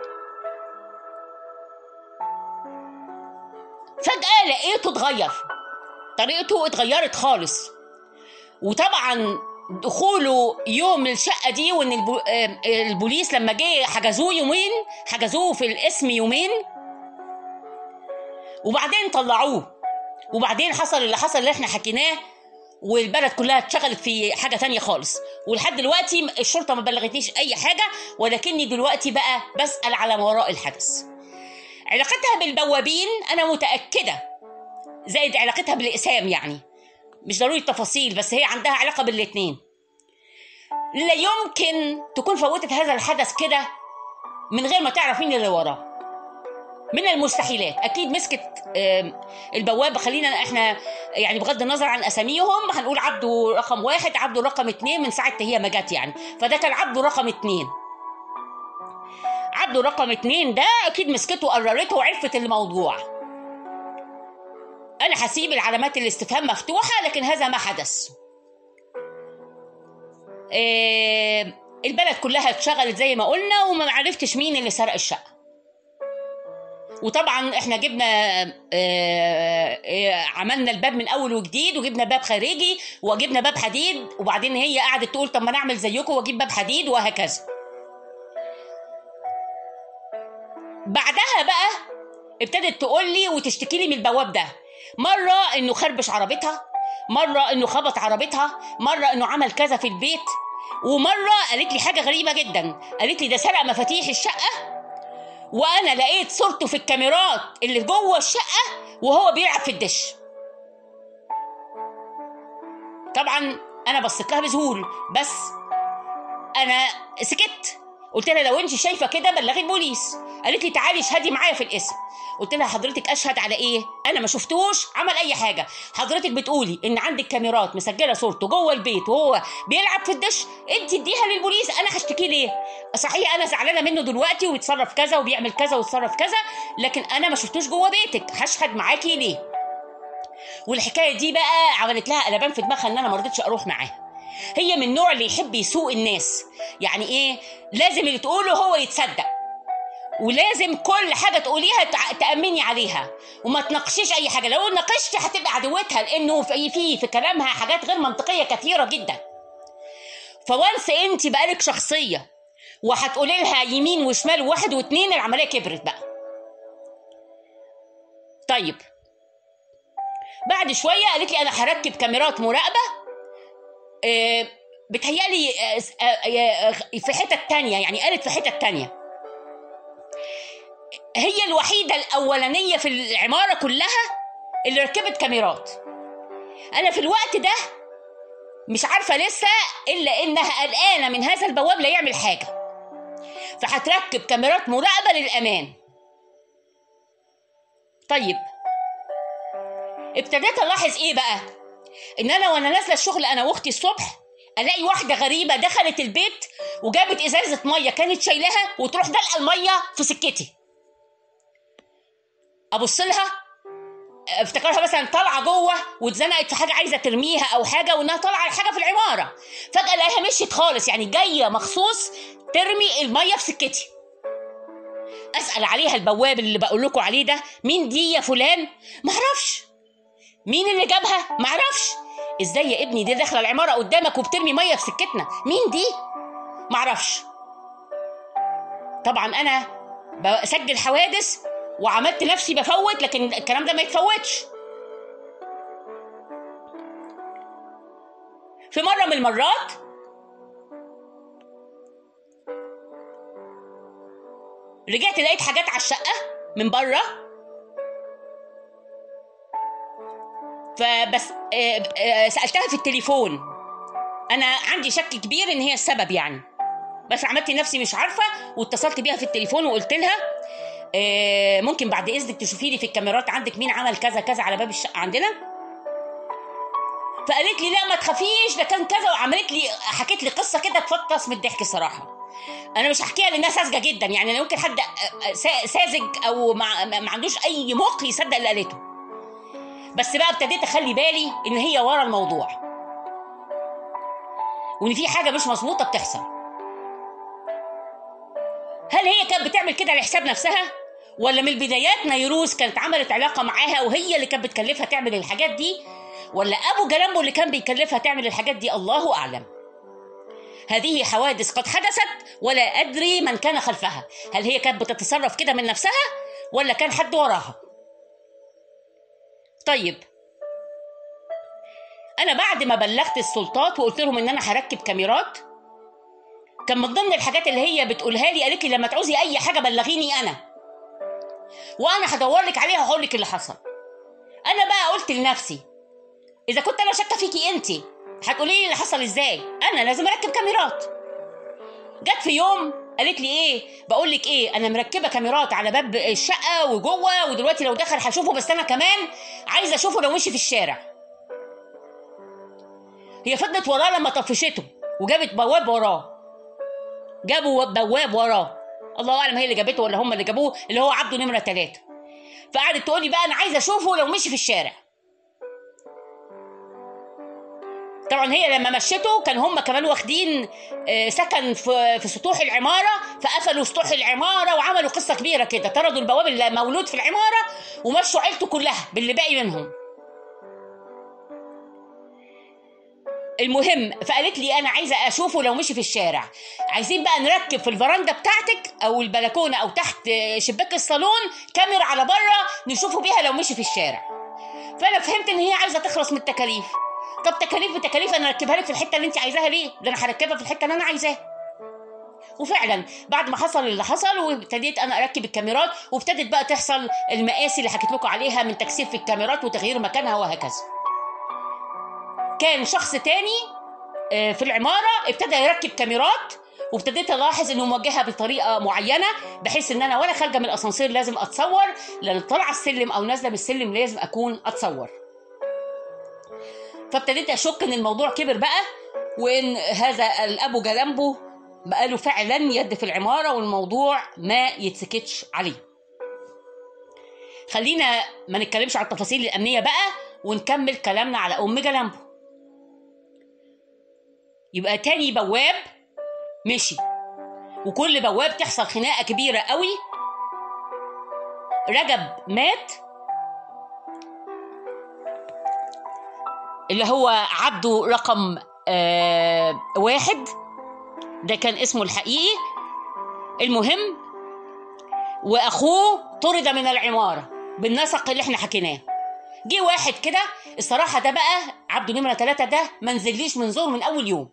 فجاه لقيته اتغير طريقته اتغيرت خالص وطبعا دخوله يوم الشقه دي وان البو... آه، البوليس لما جه حجزوه يومين حجزوه في القسم يومين وبعدين طلعوه وبعدين حصل اللي حصل اللي احنا حكيناه والبلد كلها اتشغلت في حاجة تانية خالص ولحد دلوقتي الشرطة ما بلغتنيش أي حاجة ولكني دلوقتي بقى بسأل على ما وراء الحدث علاقتها بالبوابين أنا متأكدة زائد علاقتها بالإقسام يعني مش ضروري التفاصيل بس هي عندها علاقة بالاتنين لا يمكن تكون فوتت هذا الحدث كده من غير ما تعرف مين اللي وراه من المستحيلات اكيد مسكت آم، البوابه خلينا احنا يعني بغض النظر عن اساميهم هنقول عبده رقم واحد عبده رقم اتنين من ساعه هي ما جت يعني فده كان عبده رقم اتنين عبده رقم اتنين ده اكيد مسكته وقررته وعرفت الموضوع انا هسيب العلامات الاستفهام مفتوحه لكن هذا ما حدث آه، البلد كلها اتشغلت زي ما قلنا وما عرفتش مين اللي سرق الشقه وطبعا احنا جبنا آه، آه، عملنا الباب من اول وجديد وجبنا باب خارجي وجبنا باب حديد وبعدين هي قعدت تقول طب ما نعمل زيكم واجيب باب حديد وهكذا بعدها بقى ابتدت تقول لي وتشتكي لي من البواب ده مره انه خربش عربيتها مره انه خبط عربيتها مره انه عمل كذا في البيت ومره قالت لي حاجه غريبه جدا قالت لي ده سرق مفاتيح الشقه وانا لقيت صورته في الكاميرات اللي جوه الشقه وهو بيلعب في الدش طبعا انا بصيت لها بذهول بس انا سكت قلت لها لو انت شايفه كده بلغي البوليس قالت لي تعالي اشهدي معايا في الاسم قلت لها حضرتك اشهد على ايه انا ما شفتوش عمل اي حاجه حضرتك بتقولي ان عندك كاميرات مسجله صورته جوه البيت وهو بيلعب في الدش انت اديها للبوليس انا هشتكيه ليه صحيح انا زعلانه منه دلوقتي ويتصرف كذا وبيعمل كذا ويتصرف كذا لكن انا ما شفتوش جوه بيتك هشهد معاكي ليه والحكايه دي بقى عملت لها قلبان في دماغها ان انا ما رضيتش اروح معاها هي من النوع اللي يحب يسوق الناس يعني ايه لازم اللي تقوله هو يتصدق ولازم كل حاجه تقوليها تع- تامني عليها وما تناقشيش اي حاجه لو ناقشت هتبقى عدوتها لانه في في في كلامها حاجات غير منطقيه كثيره جدا فوانس انت بقالك شخصيه وهتقولي لها يمين وشمال وواحد واتنين العمليه كبرت بقى طيب بعد شويه قالت لي انا هركب كاميرات مراقبه آه، بتهيالي آه، آه، آه، في حتت تانية يعني قالت في حتت تانية هي الوحيدة الأولانية في العمارة كلها اللي ركبت كاميرات أنا في الوقت ده مش عارفة لسه إلا إنها قلقانة من هذا البواب لا يعمل حاجة فهتركب كاميرات مراقبة للأمان طيب ابتديت ألاحظ إيه بقى ان انا وانا نازله الشغل انا واختي الصبح الاقي واحده غريبه دخلت البيت وجابت ازازه ميه كانت شايلاها وتروح دلقه الميه في سكتي ابص لها افتكرها مثلا طالعه جوه واتزنقت في حاجه عايزه ترميها او حاجه وانها طالعه على حاجه في العماره فجاه الاقيها مشيت خالص يعني جايه مخصوص ترمي الميه في سكتي اسال عليها البواب اللي بقول لكم عليه ده مين دي يا فلان معرفش مين اللي جابها معرفش ازاي يا ابني دي داخله العماره قدامك وبترمي ميه في سكتنا مين دي معرفش طبعا انا بسجل حوادث وعملت نفسي بفوت لكن الكلام ده ما يتفوتش في مره من المرات رجعت لقيت حاجات على الشقه من بره فبس آه، آه، سالتها في التليفون انا عندي شك كبير ان هي السبب يعني بس عملت نفسي مش عارفه واتصلت بيها في التليفون وقلت لها آه، ممكن بعد اذنك تشوفي لي في الكاميرات عندك مين عمل كذا كذا على باب الشقه عندنا فقالت لي لا ما تخافيش ده كان كذا وعملت لي حكيت لي قصه كده تفطس من الضحك الصراحه انا مش هحكيها لانها ساذجه جدا يعني انا ممكن حد آه، سا- ساذج او ما, ما عندوش اي مخ يصدق اللي قالته بس بقى ابتديت اخلي بالي ان هي ورا الموضوع وان في حاجه مش مظبوطه بتحصل هل هي كانت بتعمل كده لحساب نفسها ولا من البدايات نيروز كانت عملت علاقه معاها وهي اللي كانت بتكلفها تعمل الحاجات دي ولا ابو جلامبو اللي كان بيكلفها تعمل الحاجات دي الله اعلم هذه حوادث قد حدثت ولا ادري من كان خلفها هل هي كانت بتتصرف كده من نفسها ولا كان حد وراها طيب انا بعد ما بلغت السلطات وقلت لهم ان انا هركب كاميرات كان من ضمن الحاجات اللي هي بتقولها لي قالت لي لما تعوزي اي حاجه بلغيني انا وانا هدور لك عليها وهقول لك اللي حصل انا بقى قلت لنفسي اذا كنت انا شاكه فيكي انت هتقولي لي اللي حصل ازاي انا لازم اركب كاميرات جت في يوم قالت لي ايه بقول لك ايه انا مركبه كاميرات على باب الشقه وجوه ودلوقتي لو دخل هشوفه بس انا كمان عايزه اشوفه لو مشي في الشارع هي فضلت وراه لما طفشته وجابت بواب وراه جابوا بواب وراه الله اعلم هي اللي جابته ولا هم اللي جابوه اللي هو عبده نمره ثلاثة فقعدت تقول لي بقى انا عايزه اشوفه لو مشي في الشارع طبعا هي لما مشته كان هم كمان واخدين آه، سكن في في سطوح العماره فقفلوا سطوح العماره وعملوا قصه كبيره كده طردوا البواب اللي مولود في العماره ومشوا عيلته كلها باللي باقي منهم المهم فقالت لي انا عايزه اشوفه لو مشي في الشارع عايزين بقى نركب في الفرندا بتاعتك او البلكونه او تحت شباك الصالون كاميرا على بره نشوفه بيها لو مشي في الشارع فانا فهمت ان هي عايزه تخلص من التكاليف طب تكاليف بتكاليف انا اركبها لك في الحته اللي انت عايزاها ليه ده انا هركبها في الحته اللي انا عايزاها وفعلا بعد ما حصل اللي حصل وابتديت انا اركب الكاميرات وابتدت بقى تحصل المقاسي اللي حكيت لكم عليها من تكسير في الكاميرات وتغيير مكانها وهكذا كان شخص تاني آه، في العمارة ابتدى يركب كاميرات وابتديت الاحظ انه موجهها بطريقه معينه بحيث ان انا وانا خارجه من الاسانسير لازم اتصور لان طالعه السلم او نازله من السلم لازم اكون اتصور فابتديت اشك ان الموضوع كبر بقى وان هذا الابو جلامبو بقى له فعلا يد في العماره والموضوع ما يتسكتش عليه خلينا ما نتكلمش عن التفاصيل الامنيه بقى ونكمل كلامنا على ام جلامبو يبقى تاني بواب مشي وكل بواب تحصل خناقه كبيره قوي رجب مات اللي هو عبده رقم آه واحد ده كان اسمه الحقيقي المهم واخوه طرد من العماره بالنسق اللي احنا حكيناه جه واحد كده الصراحه ده بقى عبده نمره ثلاثة ده ما نزليش من زور من اول يوم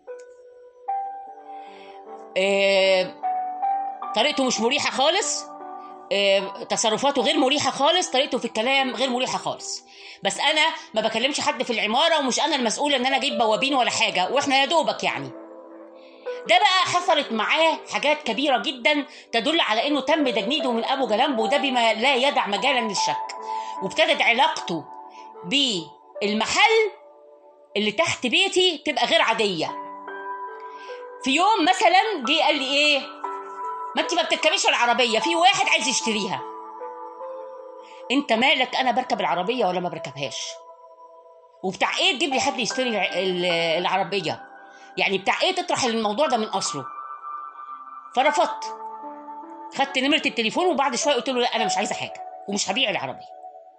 آه طريقته مش مريحه خالص آه، تصرفاته غير مريحه خالص طريقته في الكلام غير مريحه خالص بس انا ما بكلمش حد في العماره ومش انا المسؤوله ان انا اجيب بوابين ولا حاجه واحنا يا دوبك يعني ده بقى حصلت معاه حاجات كبيره جدا تدل على انه تم تجنيده من ابو جلامبو ده بما لا يدع مجالا للشك وابتدت علاقته بالمحل اللي تحت بيتي تبقى غير عاديه في يوم مثلا جه قال لي ايه ما انت ما بتركبيش العربيه في واحد عايز يشتريها انت مالك انا بركب العربيه ولا ما بركبهاش وبتاع ايه تجيب لي حد يشتري الع- ال- العربيه يعني بتاع ايه تطرح الموضوع ده من اصله فرفضت خدت نمره التليفون وبعد شويه قلت له لا انا مش عايزه حاجه ومش هبيع العربيه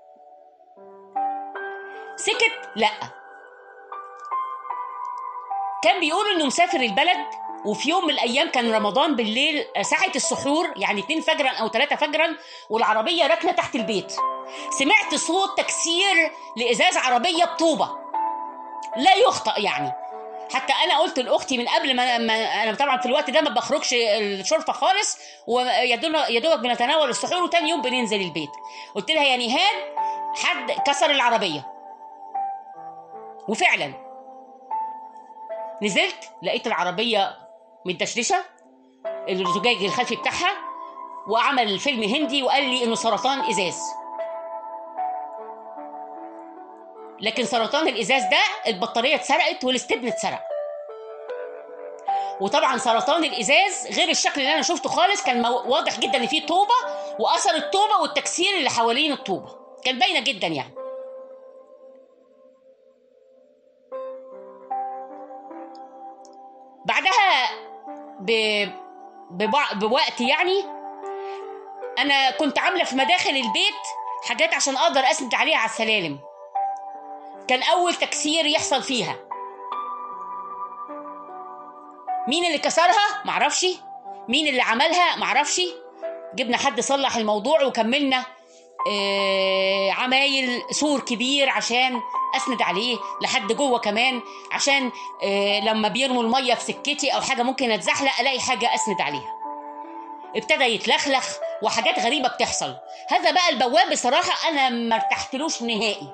سكت لا كان بيقول انه مسافر البلد وفي يوم من الايام كان رمضان بالليل ساعه السحور يعني 2 فجرا او 3 فجرا والعربيه راكنه تحت البيت سمعت صوت تكسير لازاز عربيه بطوبه لا يخطئ يعني حتى انا قلت لاختي من قبل ما, ما انا طبعا في الوقت ده ما بخرجش الشرفه خالص ويا دوب- يا دوبك بنتناول السحور وتاني يوم بننزل البيت قلت لها يا نهاد حد كسر العربيه وفعلا نزلت لقيت العربيه متدشدشه الزجاج الخلفي بتاعها وعمل فيلم هندي وقال لي انه سرطان ازاز لكن سرطان الازاز ده البطاريه اتسرقت والاستبن اتسرق وطبعا سرطان الازاز غير الشكل اللي انا شفته خالص كان مو- واضح جدا ان فيه طوبه واثر الطوبه والتكسير اللي حوالين الطوبه كان باينه جدا يعني بعدها ب... ببع... بوقت يعني انا كنت عامله في مداخل البيت حاجات عشان اقدر اسند عليها على السلالم كان اول تكسير يحصل فيها مين اللي كسرها معرفش مين اللي عملها معرفش جبنا حد صلح الموضوع وكملنا آه عمايل سور كبير عشان اسند عليه لحد جوه كمان عشان آه لما بيرموا الميه في سكتي او حاجه ممكن اتزحلق الاقي حاجه اسند عليها ابتدى يتلخلخ وحاجات غريبه بتحصل هذا بقى البواب بصراحه انا ما ارتحتلوش نهائي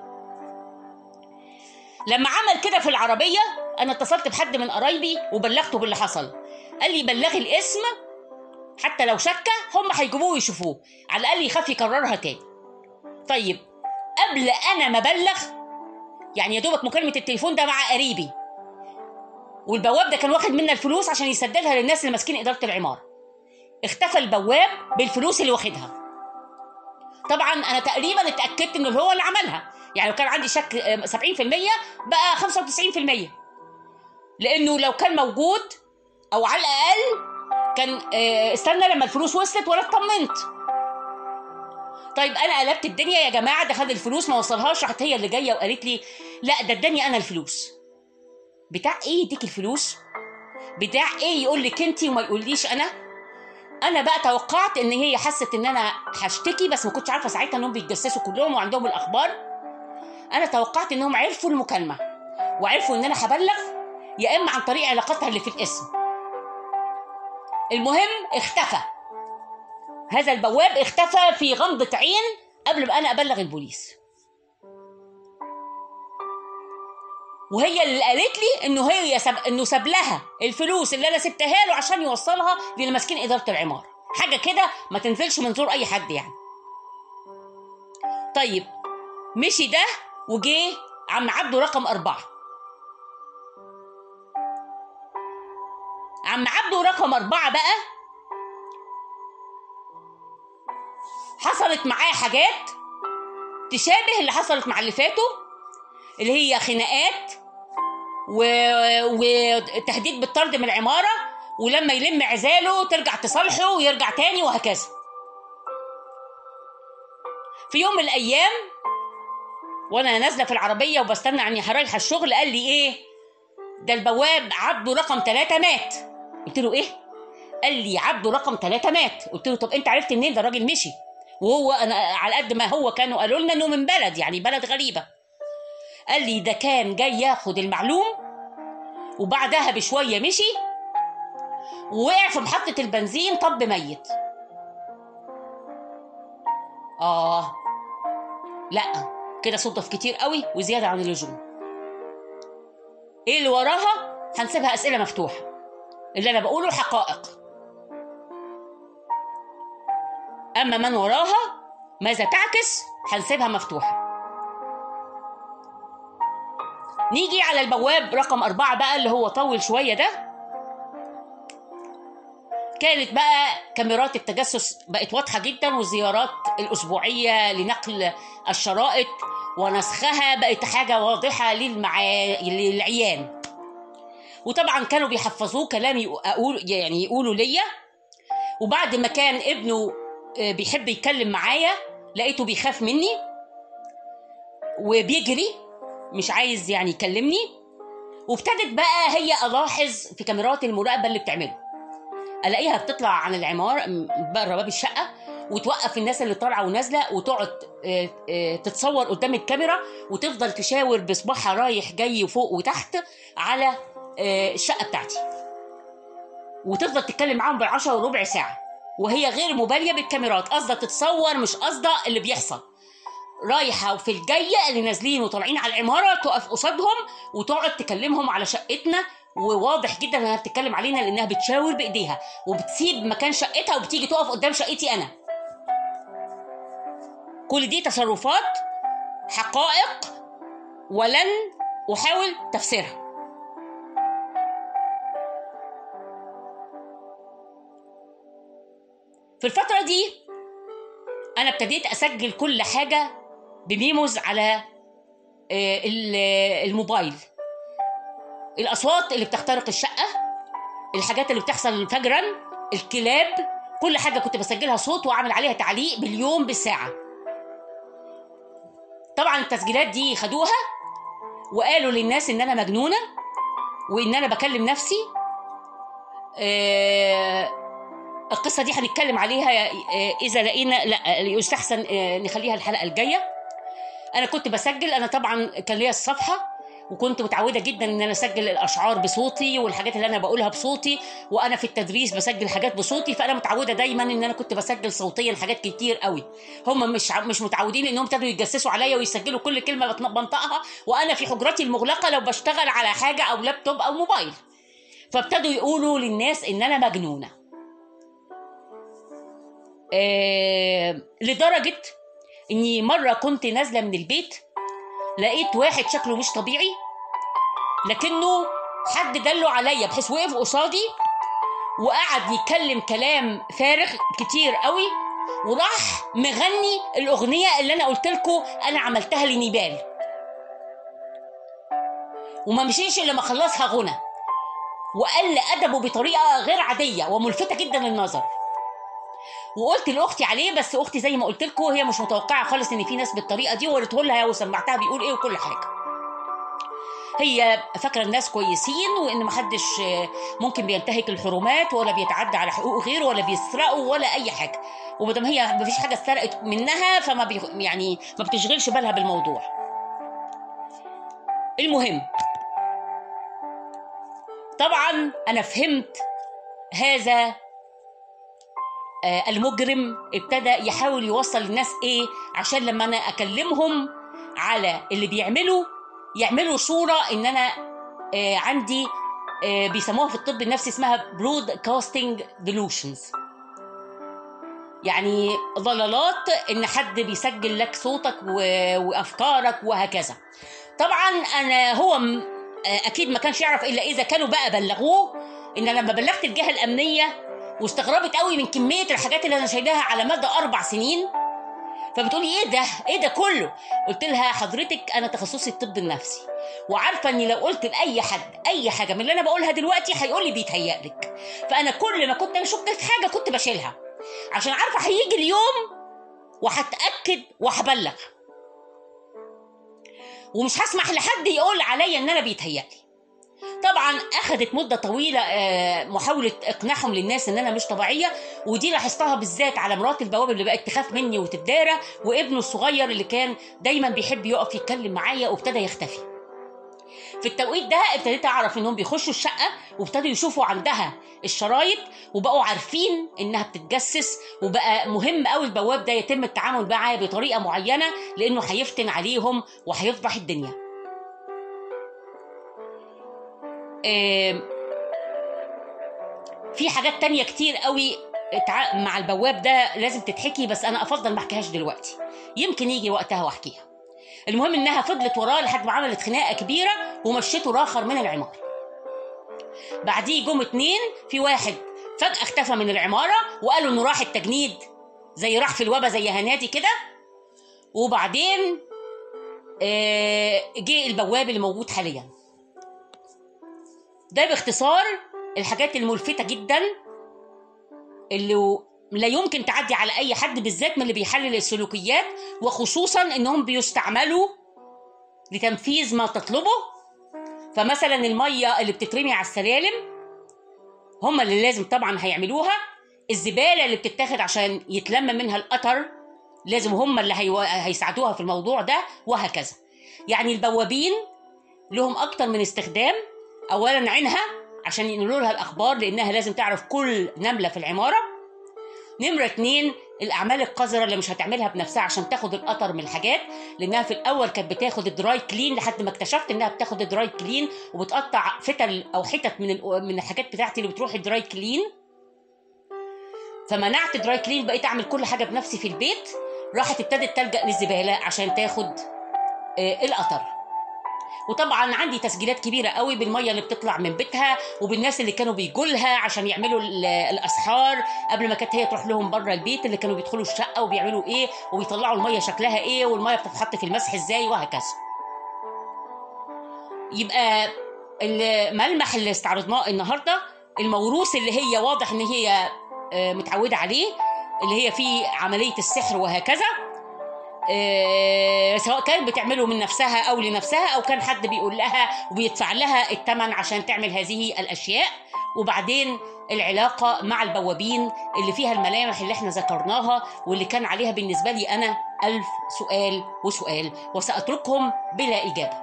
لما عمل كده في العربيه انا اتصلت بحد من قرايبي وبلغته باللي حصل قال لي بلغي الاسم حتى لو شكه هم هيجيبوه ويشوفوه على الاقل يخاف يكررها تاني طيب قبل انا ما ابلغ يعني يا دوبك مكالمه التليفون ده مع قريبي والبواب ده كان واخد منا الفلوس عشان يسددها للناس اللي ماسكين اداره العماره اختفى البواب بالفلوس اللي واخدها طبعا انا تقريبا اتاكدت انه هو اللي عملها يعني لو كان عندي شك آه، 70% بقى 95% لانه لو كان موجود او على الاقل كان آه، استنى لما الفلوس وصلت وانا اطمنت طيب انا قلبت الدنيا يا جماعه ده خد الفلوس ما وصلهاش راحت هي اللي جايه وقالت لي لا ده اداني انا الفلوس بتاع ايه يديك الفلوس بتاع ايه يقول لك انت وما يقوليش انا انا بقى توقعت ان هي حست ان انا هشتكي بس ما كنتش عارفه ساعتها انهم بيتجسسوا كلهم وعندهم الاخبار انا توقعت انهم عرفوا المكالمه وعرفوا ان انا هبلغ يا اما عن طريق علاقاتها اللي في الاسم المهم اختفى هذا البواب اختفى في غمضة عين قبل ما انا ابلغ البوليس وهي اللي قالت لي انه هي سب... انه ساب لها الفلوس اللي انا سبتها له عشان يوصلها للي ماسكين اداره العماره حاجه كده ما تنزلش من زور اي حد يعني طيب مشي ده وجه عم عبده رقم أربعة عم عبده رقم أربعة بقى حصلت معاه حاجات تشابه اللي حصلت مع اللي فاتوا اللي هي خناقات و... وتهديد بالطرد من العمارة ولما يلم عزاله ترجع تصالحه ويرجع تاني وهكذا في يوم من الأيام وانا نازله في العربيه وبستنى عني رايحه الشغل قال لي ايه ده البواب عبده رقم ثلاثة مات قلت له ايه قال لي عبده رقم ثلاثة مات قلت له طب انت عرفت منين ده الراجل مشي وهو انا على قد ما هو كانوا قالوا لنا انه من بلد يعني بلد غريبه قال لي ده كان جاي ياخد المعلوم وبعدها بشويه مشي ووقع في محطه البنزين طب ميت اه لا كده صدف كتير قوي وزياده عن اللزوم ايه اللي وراها هنسيبها اسئله مفتوحه اللي انا بقوله حقائق اما من وراها ماذا تعكس هنسيبها مفتوحه نيجي على البواب رقم أربعة بقى اللي هو طول شوية ده كانت بقى كاميرات التجسس بقت واضحة جدا والزيارات الأسبوعية لنقل الشرائط ونسخها بقت حاجة واضحة للمع... للعيان وطبعا كانوا بيحفظوه كلام أقول يعني يقولوا ليا وبعد ما كان ابنه بيحب يتكلم معايا لقيته بيخاف مني وبيجري مش عايز يعني يكلمني وابتدت بقى هي الاحظ في كاميرات المراقبه اللي بتعمله الاقيها بتطلع عن العماره بره باب الشقه وتوقف الناس اللي طالعه ونازله وتقعد تتصور قدام الكاميرا وتفضل تشاور بصباعها رايح جاي وفوق وتحت على الشقه بتاعتي وتفضل تتكلم معاهم بالعشرة وربع ساعه وهي غير مباليه بالكاميرات قصده تتصور مش قصده اللي بيحصل رايحه وفي الجايه اللي نازلين وطالعين على العماره تقف قصادهم وتقعد تكلمهم على شقتنا وواضح جدا انها بتتكلم علينا لانها بتشاور بايديها وبتسيب مكان شقتها وبتيجي تقف قدام شقتي انا كل دي تصرفات حقائق ولن احاول تفسيرها في الفترة دي أنا ابتديت أسجل كل حاجة بميموز على الموبايل الأصوات اللي بتخترق الشقة الحاجات اللي بتحصل فجرا الكلاب كل حاجة كنت بسجلها صوت وأعمل عليها تعليق باليوم بالساعة طبعا التسجيلات دي خدوها وقالوا للناس إن أنا مجنونة وإن أنا بكلم نفسي آه القصة دي هنتكلم عليها إذا لقينا لا يستحسن نخليها الحلقة الجاية أنا كنت بسجل أنا طبعا كان ليا الصفحة وكنت متعودة جدا إن أنا أسجل الأشعار بصوتي والحاجات اللي أنا بقولها بصوتي وأنا في التدريس بسجل حاجات بصوتي فأنا متعودة دايما إن أنا كنت بسجل صوتيا حاجات كتير قوي هم مش مش متعودين إنهم ابتدوا يتجسسوا عليا ويسجلوا كل كلمة بنطقها وأنا في حجرتي المغلقة لو بشتغل على حاجة أو لابتوب أو موبايل فابتدوا يقولوا للناس إن أنا مجنونة آه لدرجة إني مرة كنت نازلة من البيت لقيت واحد شكله مش طبيعي لكنه حد دله عليا بحيث وقف قصادي وقعد يتكلم كلام فارغ كتير قوي وراح مغني الأغنية اللي أنا قلت لكم أنا عملتها لنيبال وما مشيش إلا ما خلصها غنى وقل أدبه بطريقة غير عادية وملفتة جدا للنظر وقلت لاختي عليه بس اختي زي ما قلت لكم هي مش متوقعه خالص ان في ناس بالطريقه دي وريته لها وسمعتها بيقول ايه وكل حاجه هي فاكره الناس كويسين وان محدش ممكن بينتهك الحرمات ولا بيتعدى على حقوق غيره ولا بيسرقوا ولا اي حاجه وما دام هي مفيش حاجه اتسرقت منها فما بي يعني ما بتشغلش بالها بالموضوع المهم طبعا انا فهمت هذا المجرم ابتدى يحاول يوصل للناس ايه عشان لما انا اكلمهم على اللي بيعملوا يعملوا صورة ان انا آه عندي آه بيسموها في الطب النفسي اسمها برود كاستنج ديلوشنز يعني ضلالات ان حد بيسجل لك صوتك وافكارك وهكذا طبعا انا هو اكيد ما كانش يعرف الا اذا كانوا بقى بلغوه ان لما بلغت الجهه الامنيه واستغربت قوي من كميه الحاجات اللي انا شايلاها على مدى اربع سنين فبتقولي ايه ده ايه ده كله قلت لها حضرتك انا تخصصي الطب النفسي وعارفه اني لو قلت لاي حد اي حاجه من اللي انا بقولها دلوقتي هيقول لي بيتهيألك فانا كل ما كنت اشك في حاجه كنت بشيلها عشان عارفه هيجي اليوم وهتاكد وهبلغ ومش هسمح لحد يقول عليا ان انا بيتهيألي طبعا اخذت مده طويله محاوله اقناعهم للناس ان انا مش طبيعيه ودي لاحظتها بالذات على مرات البواب اللي بقت تخاف مني وتتدارى وابنه الصغير اللي كان دايما بيحب يقف يتكلم معايا وابتدى يختفي في التوقيت ده ابتديت اعرف انهم بيخشوا الشقه وابتدوا يشوفوا عندها الشرايط وبقوا عارفين انها بتتجسس وبقى مهم قوي البواب ده يتم التعامل معاه بطريقه معينه لانه هيفتن عليهم وهيفضح الدنيا في حاجات تانية كتير قوي مع البواب ده لازم تتحكي بس انا افضل ما احكيهاش دلوقتي يمكن يجي وقتها واحكيها المهم انها فضلت وراه لحد ما عملت خناقه كبيره ومشيته راخر من العماره بعديه جم اتنين في واحد فجاه اختفى من العماره وقالوا انه راح التجنيد زي راح في الوبا زي هنادي كده وبعدين جه البواب اللي موجود حاليا ده باختصار الحاجات الملفتة جدا اللي لا يمكن تعدي على أي حد بالذات من اللي بيحلل السلوكيات وخصوصا إنهم بيستعملوا لتنفيذ ما تطلبه فمثلا المية اللي بتترمي على السلالم هم اللي لازم طبعا هيعملوها الزبالة اللي بتتاخد عشان يتلم منها القطر لازم هم اللي هيو... هيساعدوها في الموضوع ده وهكذا يعني البوابين لهم أكتر من استخدام اولا عينها عشان ينقلوا لها الاخبار لانها لازم تعرف كل نمله في العماره نمرة اتنين الأعمال القذرة اللي مش هتعملها بنفسها عشان تاخد القطر من الحاجات لأنها في الأول كانت بتاخد الدراي كلين لحد ما اكتشفت إنها بتاخد الدراي كلين وبتقطع فتل أو حتت من من الحاجات بتاعتي اللي بتروح الدراي كلين فمنعت دراي كلين بقيت أعمل كل حاجة بنفسي في البيت راحت ابتدت تلجأ للزبالة عشان تاخد القطر وطبعا عندي تسجيلات كبيره قوي بالميه اللي بتطلع من بيتها وبالناس اللي كانوا بيجوا لها عشان يعملوا الاسحار قبل ما كانت هي تروح لهم بره البيت اللي كانوا بيدخلوا الشقه وبيعملوا ايه وبيطلعوا الميه شكلها ايه والميه بتتحط في المسح ازاي وهكذا يبقى الملمح اللي استعرضناه النهارده الموروث اللي هي واضح ان هي متعوده عليه اللي هي فيه عمليه السحر وهكذا إيه سواء كانت بتعمله من نفسها او لنفسها او كان حد بيقول لها وبيدفع لها الثمن عشان تعمل هذه الاشياء وبعدين العلاقه مع البوابين اللي فيها الملامح اللي احنا ذكرناها واللي كان عليها بالنسبه لي انا ألف سؤال وسؤال وسأتركهم بلا إجابة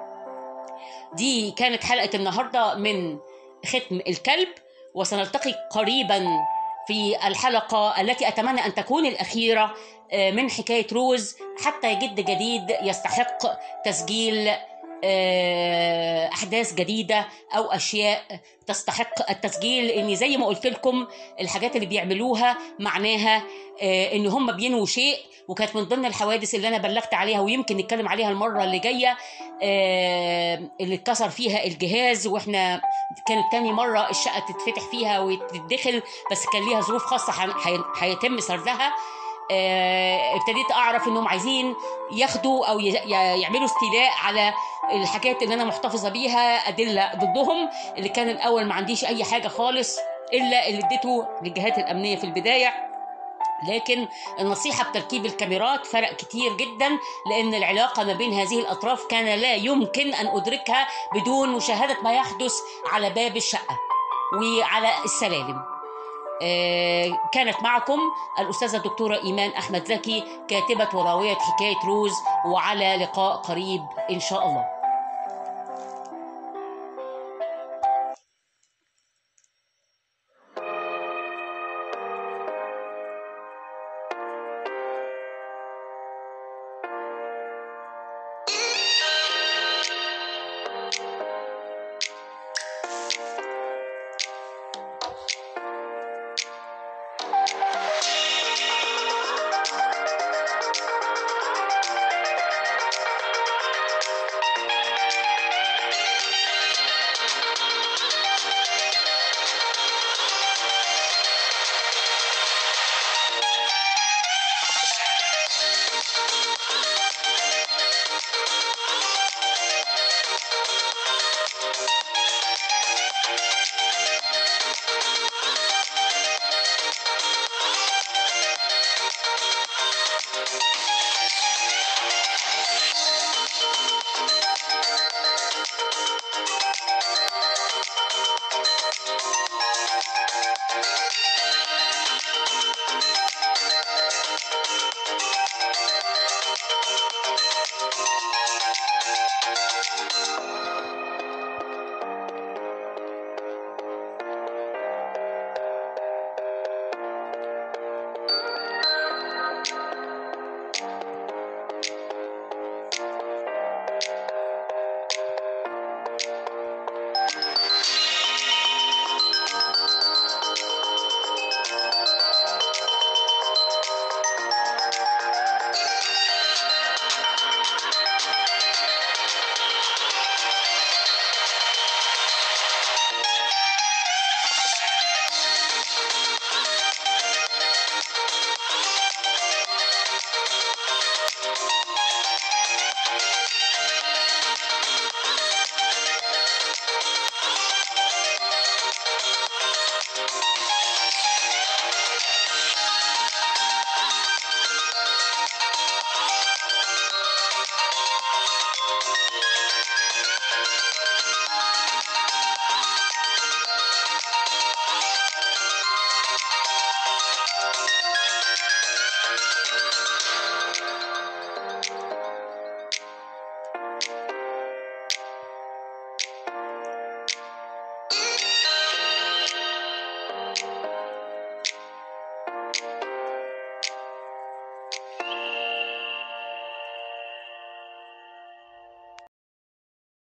دي كانت حلقة النهاردة من ختم الكلب وسنلتقي قريبا في الحلقة التي أتمنى أن تكون الأخيرة من حكاية روز حتى يجد جديد يستحق تسجيل أحداث جديدة أو أشياء تستحق التسجيل لأن زي ما قلت لكم الحاجات اللي بيعملوها معناها إن هم بينووا شيء وكانت من ضمن الحوادث اللي أنا بلغت عليها ويمكن نتكلم عليها المرة اللي جاية اللي اتكسر فيها الجهاز وإحنا كانت تاني مرة الشقة تتفتح فيها وتتدخل بس كان ليها ظروف خاصة هيتم سردها ابتديت اعرف انهم عايزين ياخدوا او يعملوا استيلاء على الحاجات اللي انا محتفظه بيها ادله ضدهم اللي كان الاول ما عنديش اي حاجه خالص الا اللي اديته للجهات الامنيه في البدايه لكن النصيحة بتركيب الكاميرات فرق كتير جدا لأن العلاقة ما بين هذه الأطراف كان لا يمكن أن أدركها بدون مشاهدة ما يحدث على باب الشقة وعلى السلالم كانت معكم الأستاذة الدكتورة إيمان أحمد زكي كاتبة وراوية حكاية روز وعلى لقاء قريب إن شاء الله